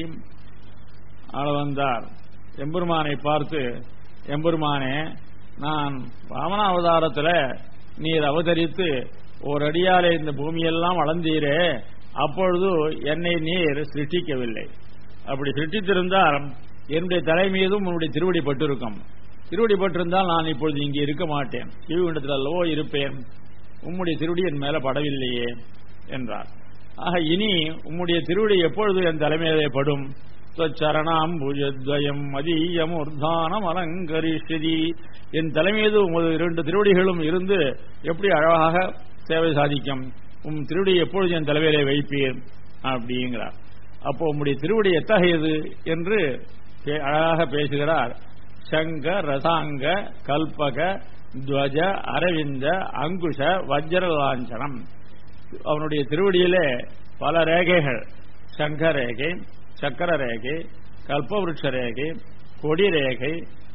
ஆளவந்தார் எம்பெருமானை பார்த்து எம்பெருமானே நான் வாமனாவதாரத்தில் நீர் அவதரித்து ஒரு அடியாலே இந்த பூமியெல்லாம் வளர்ந்தீரே அப்பொழுது என்னை நீர் சிருஷ்டிக்கவில்லை அப்படி சிருஷ்டித்திருந்தால் என்னுடைய தலை மீதும் உன்னுடைய திருவடி பட்டிருக்கும் திருவடி பட்டிருந்தால் நான் இப்பொழுது இங்கே இருக்க மாட்டேன் சிவகுண்டத்தில் அல்லவோ இருப்பேன் உம்முடைய திருவடி என் மேல படவில்லையே என்றார் ஆக இனி உம்முடைய திருவடி எப்பொழுது என் தலைமையிலே படும் சரணாம்புஜத்வயம் மதியம் உர்தானம் அலங்கரிஷதி என் தலைமீது உமது இரண்டு திருவடிகளும் இருந்து எப்படி அழகாக சேவை சாதிக்கும் உம் திருவடி எப்பொழுது என் தலைமையிலே வைப்பீர் அப்படிங்கிறார் அப்போ உம்முடைய திருவடி எத்தகையது என்று அழகாக பேசுகிறார் சங்க ரசாங்க கல்பக துவஜ அரவிந்த அங்குஷ வஜ்ர லாஞ்சனம் அவனுடைய திருவடியிலே பல ரேகைகள் சங்க ரேகை சக்கர ரேகை கல்பவருஷ ரேகை கொடி ரேகை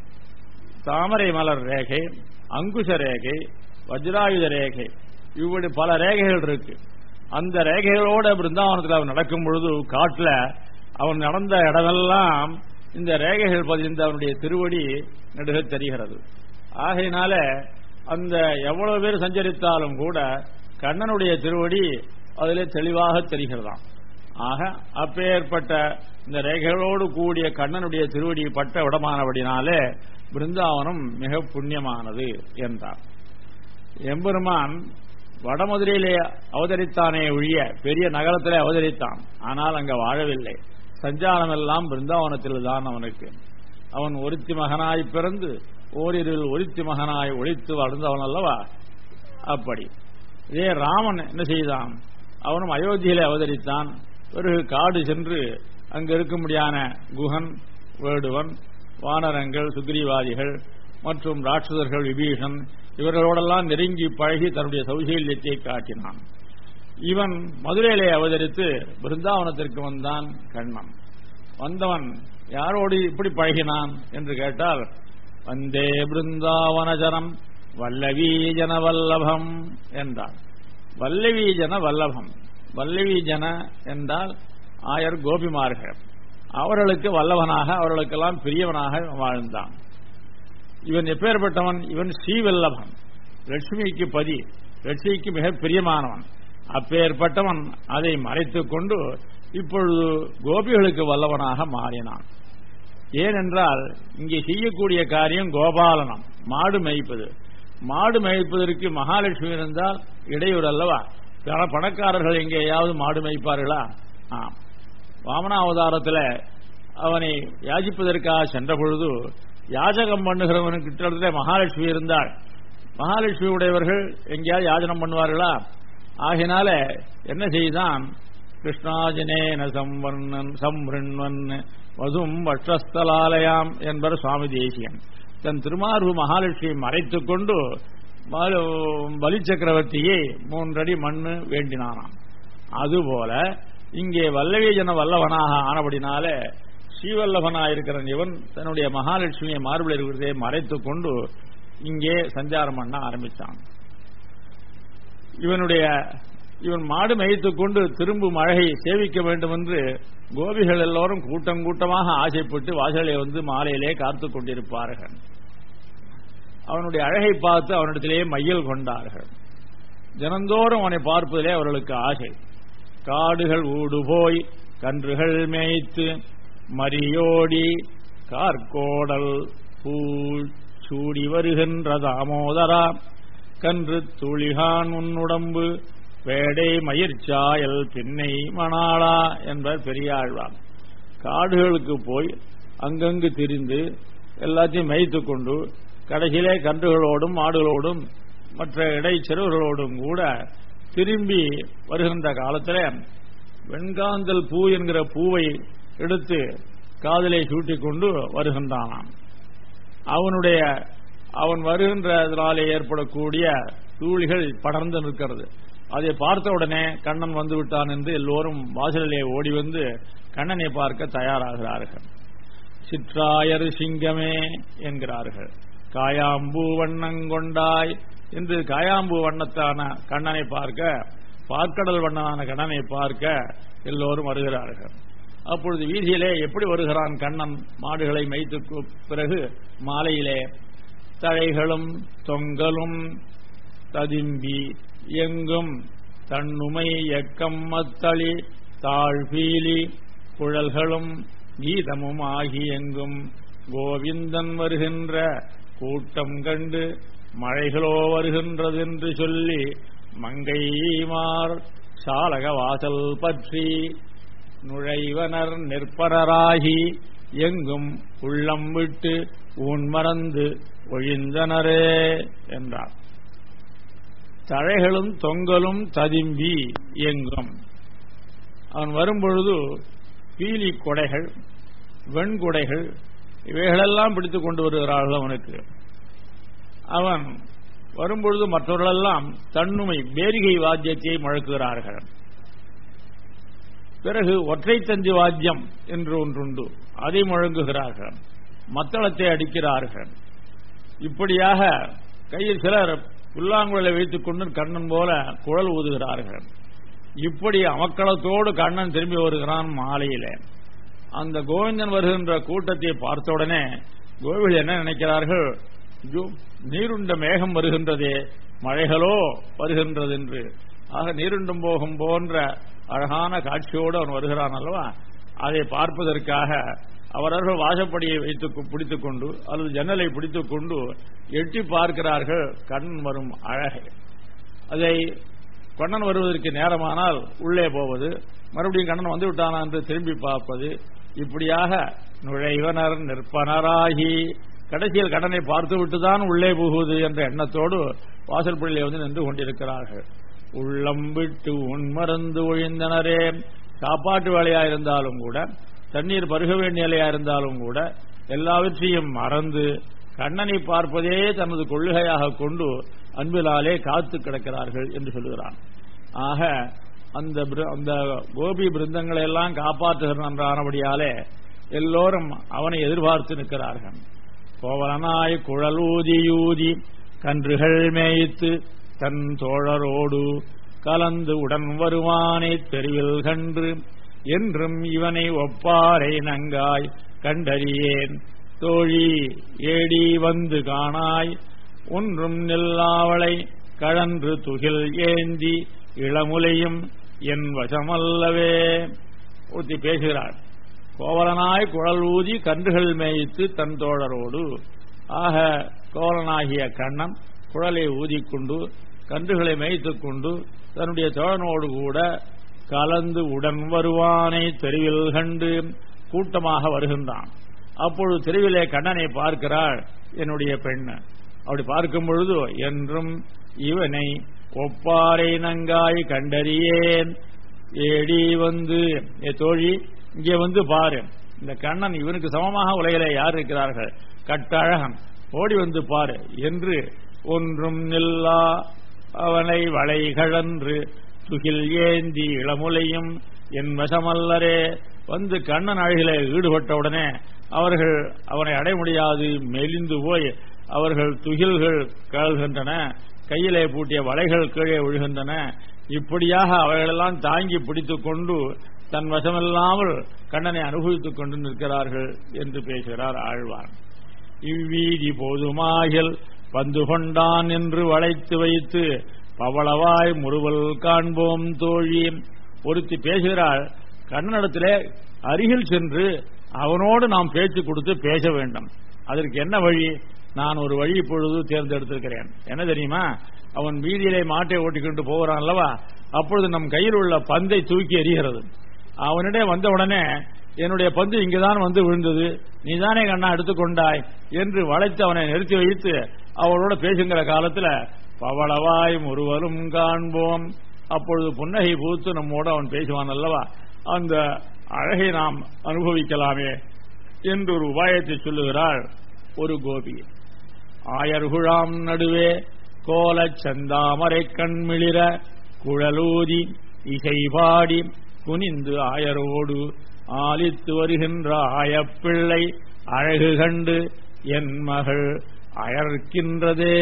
தாமரை மலர் ரேகை அங்குஷ ரேகை வஜ்ராயுத ரேகை இப்படி பல ரேகைகள் இருக்கு அந்த ரேகைகளோட பிருந்தாவனத்தில் அவன் நடக்கும் பொழுது காட்டுல அவன் நடந்த இடமெல்லாம் இந்த ரேகைகள் பதிந்த அவனுடைய திருவடி நடுக தெரிகிறது ஆகையினால அந்த எவ்வளவு பேர் சஞ்சரித்தாலும் கூட கண்ணனுடைய திருவடி அதிலே தெளிவாக தெரிகிறதாம் ஆக அப்பேற்பட்ட இந்த ரேகைகளோடு கூடிய கண்ணனுடைய திருவடி பட்ட விடமானபடினாலே பிருந்தாவனம் மிக புண்ணியமானது என்றார் எம்பெருமான் வடமதுரையிலே அவதரித்தானே ஒழிய பெரிய நகரத்திலே அவதரித்தான் ஆனால் அங்க வாழவில்லை சஞ்சாரம் எல்லாம் பிருந்தாவனத்தில் தான் அவனுக்கு அவன் ஒருத்தி மகனாய் பிறந்து ஓரிருவில் ஒருத்தி மகனாய் ஒழித்து வளர்ந்தவன் அல்லவா அப்படி இதே ராமன் என்ன செய்தான் அவனும் அயோத்தியிலே அவதரித்தான் பிறகு காடு சென்று அங்கு இருக்கும்படியான குகன் வேடுவன் வானரங்கள் சுக்ரீவாதிகள் மற்றும் ராட்சதர்கள் விபீஷன் இவர்களோடெல்லாம் நெருங்கி பழகி தன்னுடைய சௌசல்யத்தை காட்டினான் இவன் மதுரையிலே அவதரித்து பிருந்தாவனத்திற்கு வந்தான் கண்ணன் வந்தவன் யாரோடு இப்படி பழகினான் என்று கேட்டால் வந்தே பிருந்தாவனஜனம் வல்லவீஜன வல்லபம் என்றான் வல்லவீஜன வல்லபம் வல்லவீஜன என்றால் ஆயர் கோபிமார்கள் அவர்களுக்கு வல்லவனாக அவர்களுக்கெல்லாம் பிரியவனாக வாழ்ந்தான் இவன் எப்பேற்பட்டவன் இவன் ஸ்ரீவல்லபன் லட்சுமிக்கு பதி லட்சுமிக்கு மிக பிரியமானவன் அப்பேற்பட்டவன் அதை மறைத்துக் கொண்டு இப்பொழுது கோபிகளுக்கு வல்லவனாக மாறினான் ஏனென்றால் இங்கே செய்யக்கூடிய காரியம் கோபாலனம் மாடு மேய்ப்பது மாடு மேய்ப்பதற்கு மகாலட்சுமி இருந்தால் இடையூறு அல்லவா பல பணக்காரர்கள் எங்கேயாவது மாடு மேய்ப்பார்களா ஆம் வாமன அவதாரத்தில் அவனை யாசிப்பதற்காக சென்ற பொழுது யாஜகம் பண்ணுகிறவனுக்கு கிட்ட மகாலட்சுமி இருந்தாள் மகாலட்சுமி உடையவர்கள் எங்கேயாவது யாஜனம் பண்ணுவார்களா ஆகினால என்ன செய்தான் கிருஷ்ணாஜனேன சம்வர்ணன் சம்ருண்வன் வதும் வட்சஸ்தலாலயாம் என்பர் சுவாமி தேசியன் தன் திருமார்பு மகாலட்சுமி மறைத்துக் கொண்டு பலி சக்கரவர்த்தியை மூன்றடி மண்ணு வேண்டினானாம் அதுபோல இங்கே வல்லவீஜன வல்லவனாக ஆனபடினால ஸ்ரீவல்லவனாயிருக்கிற இவன் தன்னுடைய மகாலட்சுமியை மார்பில் இருக்கிறதை மறைத்துக் கொண்டு இங்கே சஞ்சாரம் பண்ண ஆரம்பித்தான் இவனுடைய இவன் மாடு மேய்த்துக் கொண்டு திரும்பும் அழகை சேவிக்க வேண்டும் என்று கோபிகள் எல்லோரும் கூட்டம் கூட்டமாக ஆசைப்பட்டு வாசலை வந்து மாலையிலே காத்துக் கொண்டிருப்பார்கள் அவனுடைய அழகை பார்த்து அவனிடத்திலே மையல் கொண்டார்கள் தினந்தோறும் அவனை பார்ப்பதிலே அவர்களுக்கு ஆசை காடுகள் ஊடு போய் கன்றுகள் மேய்த்து மரியோடி கார்கோடல் பூ சூடி வருகின்ற தாமோதரா கன்று துளிகான் உன்னுடம்பு வேடை மயிர்ச்சாயல் பின்னை மணாளா என்பர் பெரியாழ்வார் காடுகளுக்கு போய் அங்கங்கு திரிந்து எல்லாத்தையும் மேய்த்துக் கொண்டு கடைசியிலே கன்றுகளோடும் மாடுகளோடும் மற்ற இடைச்சிறுவர்களோடும் கூட திரும்பி வருகின்ற காலத்தில் வெண்காந்தல் பூ என்கிற பூவை எடுத்து காதலை சூட்டிக் கொண்டு வருகின்றானாம் அவனுடைய அவன் வருகின்றதனாலே ஏற்படக்கூடிய தூளிகள் படர்ந்து நிற்கிறது அதை பார்த்த உடனே கண்ணன் வந்து விட்டான் என்று எல்லோரும் வாசலிலே ஓடி வந்து கண்ணனை பார்க்க தயாராகிறார்கள் சிற்றாயர் சிங்கமே என்கிறார்கள் காயாம்பூ வண்ணங்கொண்டாய் என்று காயாம்பூ வண்ணத்தான கண்ணனை பார்க்க பார்க்கடல் வண்ணனான கண்ணனை பார்க்க எல்லோரும் வருகிறார்கள் அப்பொழுது வீதியிலே எப்படி வருகிறான் கண்ணன் மாடுகளை மைத்து பிறகு மாலையிலே தழைகளும் தொங்கலும் ததிம்பி எங்கும் தன்னுமை எக்கம் மத்தளி தாழ்பீலி குழல்களும் கீதமும் ஆகி எங்கும் கோவிந்தன் வருகின்ற கூட்டம் கண்டு மழைகளோ வருகின்றதென்று சொல்லி மங்கைமார் சாலக வாசல் பற்றி நுழைவனர் நிற்பனராகி எங்கும் உள்ளம் விட்டு ஊன் மறந்து ஒழிந்தனரே என்றார் தழைகளும் தொங்கலும் ததும்பி எங்கும் அவன் வரும்பொழுது பீலி கொடைகள் வெண்குடைகள் இவைகளெல்லாம் பிடித்துக் கொண்டு வருகிறார்கள் அவனுக்கு அவன் வரும்பொழுது மற்றவர்களெல்லாம் தன்னுமை பேரிகை வாத்தியத்தை முழக்குகிறார்கள் பிறகு ஒற்றை தஞ்சு வாத்தியம் என்று ஒன்றுண்டு அதை முழங்குகிறார்கள் மத்தளத்தை அடிக்கிறார்கள் இப்படியாக கையில் சிலர் புல்லாங்குழலை வைத்துக் கொண்டு கண்ணன் போல குழல் ஊதுகிறார்கள் இப்படி அமக்களத்தோடு கண்ணன் திரும்பி வருகிறான் மாலையிலே அந்த கோவிந்தன் வருகின்ற கூட்டத்தை பார்த்தவுடனே கோவில் என்ன நினைக்கிறார்கள் நீருண்ட மேகம் வருகின்றதே மழைகளோ வருகின்றது என்று ஆக நீருண்டும் போகும் போன்ற அழகான காட்சியோடு அவன் வருகிறான் அல்லவா அதை பார்ப்பதற்காக அவரவர்கள் வாசப்படியை வைத்து பிடித்துக் கொண்டு அல்லது ஜன்னலை பிடித்துக் கொண்டு எட்டி பார்க்கிறார்கள் கண் வரும் அழகை அதை கண்ணன் வருவதற்கு நேரமானால் உள்ளே போவது மறுபடியும் கண்ணன் வந்து விட்டானா என்று திரும்பி பார்ப்பது இப்படியாக நுழைவனர் நிற்பனராகி கடைசியில் கடனை பார்த்துவிட்டுதான் உள்ளே புகுவது என்ற எண்ணத்தோடு வாசல்படியிலே வந்து நின்று கொண்டிருக்கிறார்கள் உள்ளம் விட்டு உண்மறந்து ஒழிந்தனரே சாப்பாட்டு வேலையா இருந்தாலும் கூட தண்ணீர் பருக வேண்டிய நிலையா இருந்தாலும் கூட எல்லாவற்றையும் மறந்து கண்ணனை பார்ப்பதே தனது கொள்கையாக கொண்டு அன்பிலாலே காத்து கிடக்கிறார்கள் என்று சொல்லுகிறான் ஆக அந்த அந்த கோபி பிருந்தங்களை எல்லாம் காப்பாற்றுகிறானபடியாலே எல்லோரும் அவனை எதிர்பார்த்து நிற்கிறார்கள் கோவலனாய் குழல் ஊதி ஊதி கன்றுகள் மேய்த்து தன் தோழரோடு கலந்து உடன் வருவானை தெருவில் கன்று என்றும் இவனை ஒப்பாரை நங்காய் கண்டறியேன் தோழி ஏடி வந்து காணாய் ஒன்றும் நெல்லாவளை கழன்று துகில் ஏந்தி இளமுலையும் என் வசமல்லவே ஊத்தி பேசுகிறார் கோவலனாய் குழல் ஊதி கன்றுகள் மேய்த்து தன் தோழரோடு ஆக கோவலனாகிய கண்ணன் குழலை ஊதிக்கொண்டு கன்றுகளை மேய்த்துக் கொண்டு தன்னுடைய தோழனோடு கூட கலந்து உடன் வருவானை தெருவில் கண்டு கூட்டமாக வருகின்றான் அப்பொழுது தெருவிலே கண்ணனை பார்க்கிறாள் என்னுடைய பெண் அப்படி பார்க்கும் பொழுது என்றும் இவனை ஒப்பாரை நங்காய் கண்டறியேன் ஏடி வந்து ஏ தோழி இங்கே வந்து பாரு இந்த கண்ணன் இவனுக்கு சமமாக உலகிலே யார் இருக்கிறார்கள் கட்டழகன் ஓடி வந்து பாரு என்று ஒன்றும் நில்லா அவனை வளைகழன்று துகில் ஏந்தி இளமுலையும் என் வசமல்லரே வந்து கண்ணன் அழகிலே ஈடுபட்டவுடனே அவர்கள் அவனை அடைய முடியாது மெலிந்து போய் அவர்கள் துகில்கள் கழல்கின்றன கையிலே பூட்டிய வலைகள் கீழே விழுகின்றன இப்படியாக அவைகளெல்லாம் தாங்கி பிடித்துக் கொண்டு தன் வசமில்லாமல் கண்ணனை அனுபவித்துக் கொண்டு நிற்கிறார்கள் என்று பேசுகிறார் ஆழ்வார் இவ்வீதி போதுமாகில் பந்து கொண்டான் என்று வளைத்து வைத்து பவளவாய் முறுவல் காண்போம் தோழி ஒருத்தி பேசுகிறாள் கண்ணனிடத்திலே அருகில் சென்று அவனோடு நாம் பேச்சு கொடுத்து பேச வேண்டும் அதற்கு என்ன வழி நான் ஒரு வழி இப்பொழுது தேர்ந்தெடுத்திருக்கிறேன் என்ன தெரியுமா அவன் வீதியிலே மாட்டை ஓட்டிக்கொண்டு போகிறான் அல்லவா அப்பொழுது நம் கையில் உள்ள பந்தை தூக்கி எறிகிறது அவனிடே வந்த உடனே என்னுடைய பந்து இங்குதான் வந்து விழுந்தது நீதானே கண்ணா எடுத்துக்கொண்டாய் என்று வளைத்து அவனை நிறுத்தி வைத்து அவளோட பேசுகிற காலத்துல பவளவாய் முருவலும் காண்போம் அப்பொழுது புன்னகை பூத்து நம்மோடு அவன் பேசுவான் அல்லவா அந்த அழகை நாம் அனுபவிக்கலாமே என்று ஒரு உபாயத்தை சொல்லுகிறாள் ஒரு கோபி ஆயர்குழாம் நடுவே கோலச் செந்தாமரை கண்மிளிர குழலூதி இசை பாடி குனிந்து ஆயரோடு ஆலித்து வருகின்ற ஆயப்பிள்ளை அழகு கண்டு என் மகள் அயர்க்கின்றதே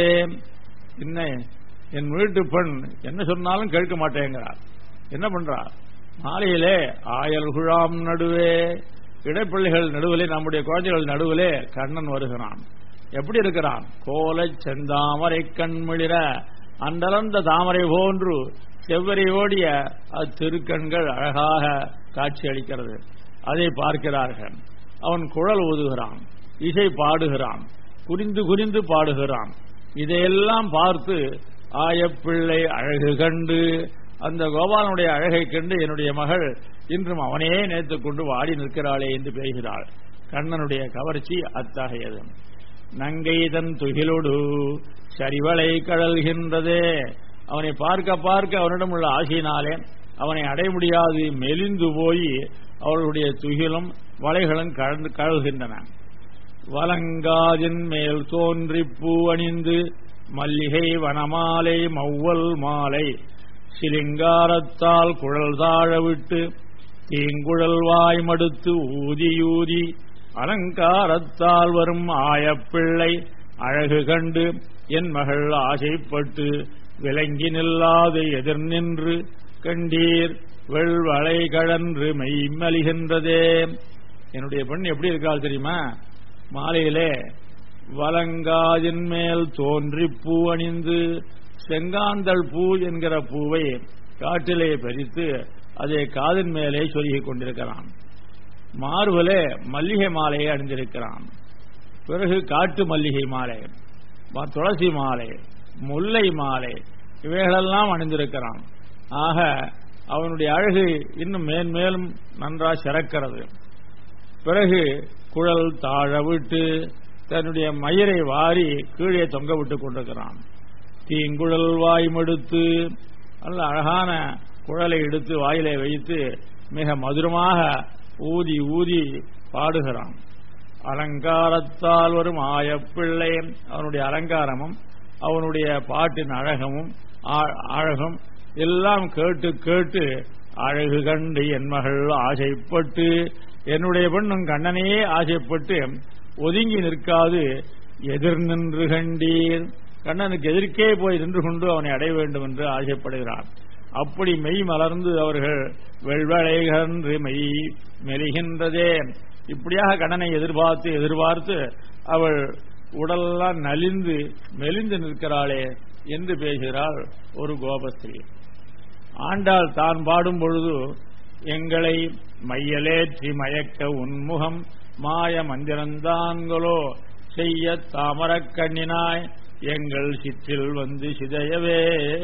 என்ன என் வீட்டு பெண் என்ன சொன்னாலும் கேட்க மாட்டேங்கிறார் என்ன பண்றார் மாலையிலே ஆயல் குழாம் நடுவே இடைப்பிள்ளைகள் நடுவிலே நம்முடைய குழந்தைகள் நடுவிலே கண்ணன் வருகிறான் எப்படி இருக்கிறான் கோலை செந்தாமரை கண்மிளிர அண்டலந்த தாமரை போன்று செவ்வரை ஓடிய அத்திருக்கண்கள் அழகாக காட்சி அளிக்கிறது அதை பார்க்கிறார்கள் அவன் குழல் ஊதுகிறான் இசை பாடுகிறான் குறிந்து குறிந்து பாடுகிறான் இதையெல்லாம் பார்த்து ஆயப்பிள்ளை அழகு கண்டு அந்த கோபாலனுடைய அழகை கண்டு என்னுடைய மகள் இன்றும் அவனையே நினைத்துக் கொண்டு வாடி நிற்கிறாளே என்று பேசுகிறாள் கண்ணனுடைய கவர்ச்சி அத்தகையது நங்கைதன் துகிலோடு சரிவளை கடல்கின்றதே அவனை பார்க்க பார்க்க அவனிடம் உள்ள ஆசையினாலே அவனை அடைய முடியாது மெலிந்து போய் அவர்களுடைய துகிலும் வலைகளும் கலந்து கழல்கின்றன வலங்காதின் மேல் தோன்றி பூ அணிந்து மல்லிகை வனமாலை மௌவல் மாலை சிலிங்காரத்தால் குழல் தாழ விட்டு தீங்குழல் வாய் மடுத்து ஊதியூதி அலங்காரத்தால் வரும் ஆயப்பிள்ளை அழகு கண்டு என் மகள் ஆசைப்பட்டு விளங்கி நில்லாது எதிர் நின்று கண்டீர் வெள்வளை கழன்று மெய்மலிகின்றதே என்னுடைய பெண் எப்படி இருக்காள் தெரியுமா மாலையிலே வலங்காதின் மேல் தோன்றி பூ அணிந்து செங்காந்தள் பூ என்கிற பூவை காட்டிலே பறித்து அதை காதின் மேலே சொருகிக் கொண்டிருக்கிறான் மார்பலே மல்லிகை மாலையை அணிந்திருக்கிறான் பிறகு காட்டு மல்லிகை மாலை துளசி மாலை முல்லை மாலை இவைகளெல்லாம் அணிந்திருக்கிறான் ஆக அவனுடைய அழகு இன்னும் மேன்மேலும் நன்றாக சிறக்கிறது பிறகு குழல் தாழ விட்டு தன்னுடைய மயிரை வாரி கீழே தொங்க விட்டுக் கொண்டிருக்கிறான் தீங்குழல் வாய்மெடுத்து நல்ல அழகான குழலை எடுத்து வாயிலே வைத்து மிக மதுரமாக ஊதி ஊதி பாடுகிறான் அலங்காரத்தால் வரும் ஆயப்பிள்ளை அவனுடைய அலங்காரமும் அவனுடைய பாட்டின் அழகமும் அழகும் எல்லாம் கேட்டு கேட்டு அழகு கண்டு என் மகள் ஆசைப்பட்டு என்னுடைய பெண்ணும் கண்ணனையே ஆசைப்பட்டு ஒதுங்கி நிற்காது எதிர் நின்று கண்டீர் கண்ணனுக்கு எதிர்க்கே போய் நின்று கொண்டு அவனை அடைய வேண்டும் என்று ஆசைப்படுகிறான் அப்படி மெய் மலர்ந்து அவர்கள் வெள்வளைகன்று மெய் மெலிகின்றதே இப்படியாக கண்ணனை எதிர்பார்த்து எதிர்பார்த்து அவள் உடலெல்லாம் நலிந்து மெலிந்து நிற்கிறாளே என்று பேசுகிறாள் ஒரு கோபஸ்திரீ ஆண்டாள் தான் பாடும் பொழுது எங்களை மையலேற்றி மயக்க உன்முகம் மாய மந்திரந்தான்களோ செய்ய தாமரக் கண்ணினாய் எங்கள் சிற்றில் வந்து சிதையவே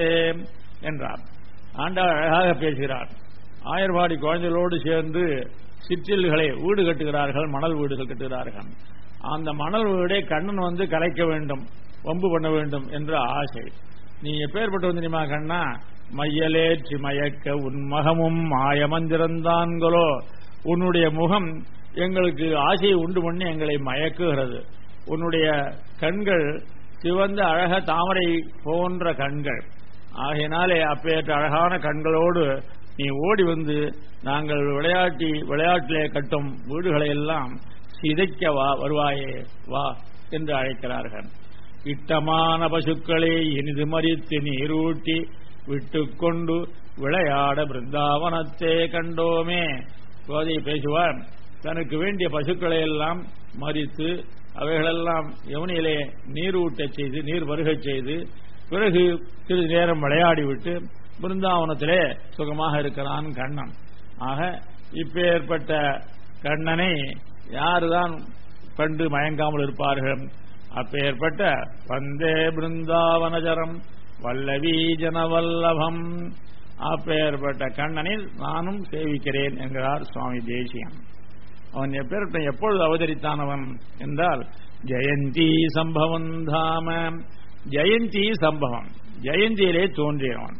என்றார் ஆண்டாள் அழகாக பேசுகிறார் ஆயர்வாடி குழந்தைகளோடு சேர்ந்து சிற்றில்களை வீடு கட்டுகிறார்கள் மணல் வீடுகள் கட்டுகிறார்கள் அந்த மணல் வீடை கண்ணன் வந்து கலைக்க வேண்டும் வம்பு பண்ண வேண்டும் என்ற ஆசை நீ எப்பேற்பட்டு வந்து தெரியுமா கண்ணா மையலேற்றி மயக்க உன்மகமும் மாயமந்திரந்தான்களோ உன்னுடைய முகம் எங்களுக்கு ஆசையை உண்டு பண்ணி எங்களை மயக்குகிறது உன்னுடைய கண்கள் சிவந்த அழக தாமரை போன்ற கண்கள் ஆகையினாலே அப்பேற்ற அழகான கண்களோடு நீ ஓடி வந்து நாங்கள் விளையாட்டி விளையாட்டிலே கட்டும் வீடுகளை எல்லாம் சிதைக்க வா வருவாயே வா என்று அழைக்கிறார்கள் இட்டமான பசுக்களை இனிது மறித்து நீரூட்டி விட்டுக்கொண்டு விளையாட பிருந்தாவனத்தே கண்டோமே கோதை பேசுவார் தனக்கு வேண்டிய பசுக்களை எல்லாம் மறித்து அவைகளெல்லாம் யமுனையிலே நீர் ஊட்டச் செய்து நீர் வருகச் செய்து பிறகு சிறிது நேரம் விளையாடிவிட்டு பிருந்தாவனத்திலே சுகமாக இருக்கிறான் கண்ணன் ஆக இப்பேற்பட்ட கண்ணனை யாருதான் கண்டு மயங்காமல் இருப்பார்கள் அப்பேற்பட்ட வந்தே பிருந்தாவனஜரம் வல்லவி ஜனவல்லபம் அப்பேற்பட்ட கண்ணனை நானும் சேவிக்கிறேன் என்கிறார் சுவாமி தேசியம் அவன் எப்பேற்பட்ட எப்பொழுது அவதரித்தான் அவன் என்றால் ஜெயந்தி சம்பவம் தாம ஜெயந்தி சம்பவம் ஜெயந்தியிலே தோன்றியவன்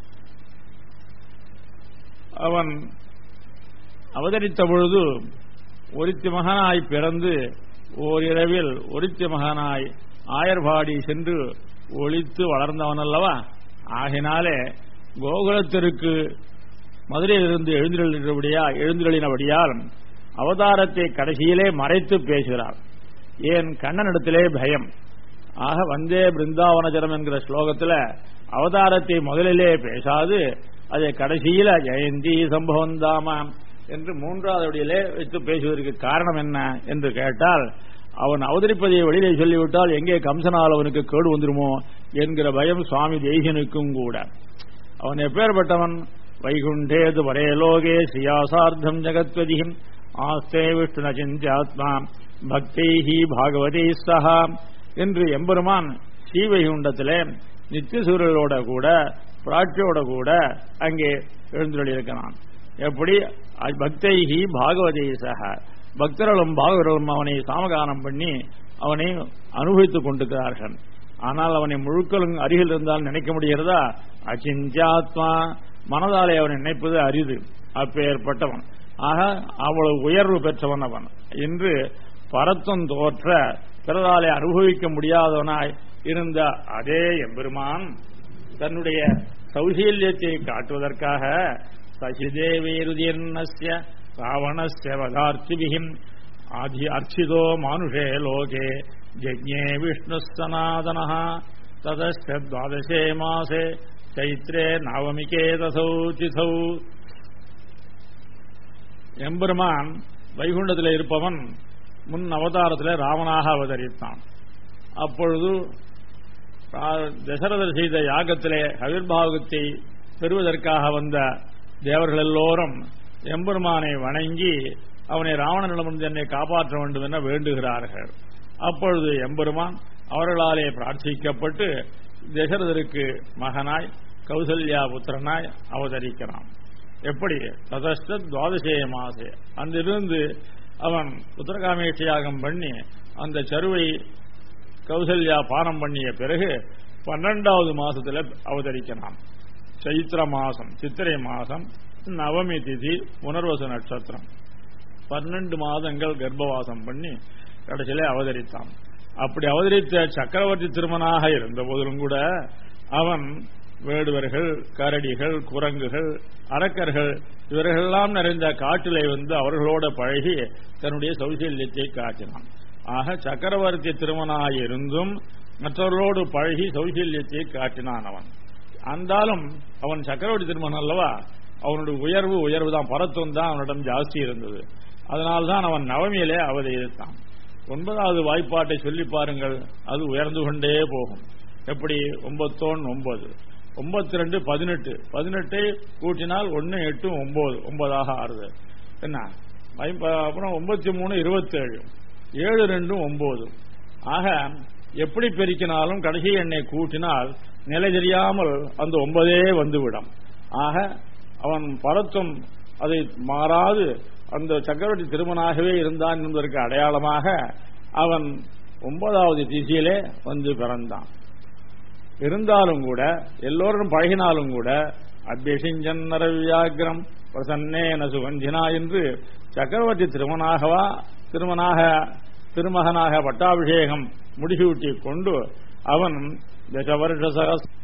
அவன் அவதரித்த பொழுது ஒருத்தி மகனாய் பிறந்து ஓரிரவில் ஒருத்தி மகனாய் ஆயர்பாடி சென்று ஒளித்து வளர்ந்தவன் அல்லவா ஆகினாலே கோகுலத்திற்கு மதுரையிலிருந்து எழுந்திருந்தபடியா எழுந்திருளினபடியால் அவதாரத்தை கடைசியிலே மறைத்து பேசுகிறார் ஏன் கண்ணனிடத்திலே பயம் ஆக வந்தே பிருந்தாவனஜரம் என்கிற ஸ்லோகத்தில் அவதாரத்தை முதலிலே பேசாது அதை கடைசியில ஜெயந்தி சம்பவம் தாமாம் என்று மூன்றாவது வழியிலே வைத்து பேசுவதற்கு காரணம் என்ன என்று கேட்டால் அவன் அவதரிப்பதை வெளியிலே சொல்லிவிட்டால் எங்கே கம்சனால் அவனுக்கு கேடு வந்துருமோ என்கிற பயம் சுவாமி தேசியனுக்கும் கூட அவன் எப்பேற்பட்டவன் வைகுண்டேது வரே லோகே ஸ்ரீயாசார்த்தம் ஜெகத்வதியும் ஆஸ்தே விஷ்ணு சிந்தியாத்மா பக்தைஹி பாகவதே சஹா என்று எம்பெருமான் ஸ்ரீவைகுண்டத்திலே நித்தியசூரர்களோட கூட பிராட்சியோட கூட அங்கே எழுந்துள்ளிருக்கிறான் எப்படி பக்தைஹி பாகவதே சஹ பக்தர்களும் பாகவர்களும் அவனை சாமகானம் பண்ணி அவனை அனுபவித்துக் கொண்டிருக்கிறார்கள் ஆனால் அவனை முழுக்களும் அருகில் இருந்தால் நினைக்க முடிகிறதா அச்சிந்தியாத்மா மனதாலே அவனை நினைப்பது அரிது அப்பேற்பட்டவன் ஆக அவ்வளவு உயர்வு பெற்றவன் அவன் என்று பரத்தம் தோற்ற பிறராலே அனுபவிக்க முடியாதவனாய் இருந்த அதே எம்பெருமான் தன்னுடைய சௌசீல்யத்தை காட்டுவதற்காக சசிதேவேருதீர்ணஸ்ய ராவணஸ்ய வதார்த்திபிகிம் ஆதி அர்ச்சிதோ மானுஷே லோகே ஜஜ்ஞே விஷ்ணு சனாதன ததஸ்ய துவாதசே மாசே சைத்ரே நவமிகே தசௌ திசௌ எம்பெருமான் வைகுண்டத்தில் இருப்பவன் முன் அவதாரத்தில் ராமனாக அவதரித்தான் அப்பொழுது தசரதர் செய்த யாகத்திலே அவிர்வாகத்தை பெறுவதற்காக வந்த தேவர்கள் எல்லோரும் எம்பெருமானை வணங்கி அவனை ராவணனிடமிருந்து என்னை காப்பாற்ற வேண்டும் என வேண்டுகிறார்கள் அப்பொழுது எம்பெருமான் அவர்களாலே பிரார்த்திக்கப்பட்டு தசரதருக்கு மகனாய் கௌசல்யா புத்திரனாய் அவதரிக்கிறான் எப்படி ததஸ்த துவாதசே மாசே அங்கிருந்து அவன் உத்தரகாமேட்சி யாகம் பண்ணி அந்த சருவை கௌசல்யா பானம் பண்ணிய பிறகு பன்னெண்டாவது மாசத்துல அவதரிக்கிறான் சைத்திர மாசம் சித்திரை மாசம் நவமி திதி புனர்வசு நட்சத்திரம் பன்னெண்டு மாதங்கள் கர்ப்பவாசம் பண்ணி கடைசியில அவதரித்தான் அப்படி அவதரித்த சக்கரவர்த்தி திருமணாக இருந்த போதிலும் கூட அவன் வேடுவர்கள் கரடிகள் குரங்குகள் அரக்கர்கள் இவர்களெல்லாம் நிறைந்த காட்டிலே வந்து அவர்களோட பழகி தன்னுடைய சௌசல்யத்தை காட்டினான் ஆக சக்கரவர்த்தி திருமணாக இருந்தும் மற்றவர்களோடு பழகி சௌசல்யத்தை காட்டினான் அவன் அந்தாலும் அவன் சக்கரவர்த்தி திருமணம் அல்லவா அவனுடைய உயர்வு உயர்வு தான் பரத்துவம் தான் அவனிடம் ஜாஸ்தி இருந்தது அதனால்தான் அவன் நவமியிலே அவதரித்தான் ஒன்பதாவது வாய்ப்பாட்டை சொல்லி பாருங்கள் அது உயர்ந்து கொண்டே போகும் எப்படி ஒன்பத்தோன் ஒன்பது ஒன்பத்தி ரெண்டு பதினெட்டு பதினெட்டை கூட்டினால் ஒன்னு எட்டு ஒன்பது ஒன்பதாக ஆறுது என்ன அப்புறம் ஒன்பத்தி மூணு இருபத்தேழு ஏழு ரெண்டும் ஒன்பது ஆக எப்படி பெருக்கினாலும் கடைசி எண்ணை கூட்டினால் நிலை தெரியாமல் அந்த ஒன்பதே வந்துவிடும் ஆக அவன் பரத்தும் அதை மாறாது அந்த சக்கரவர்த்தி திருமணாகவே இருந்தான் என்பதற்கு அடையாளமாக அவன் ஒன்பதாவது திசையிலே வந்து பிறந்தான் இருந்தாலும் கூட எல்லோரும் பழகினாலும் கூட அபியசிஞ்சன்னர வியாகிரம் பிரசன்னேன சுகந்தினா என்று சக்கரவர்த்தி திருமணாகவா திருமணாக திருமகனாக பட்டாபிஷேகம் முடிசூட்டிக் கொண்டு அவன் தச வருஷ சகஸ்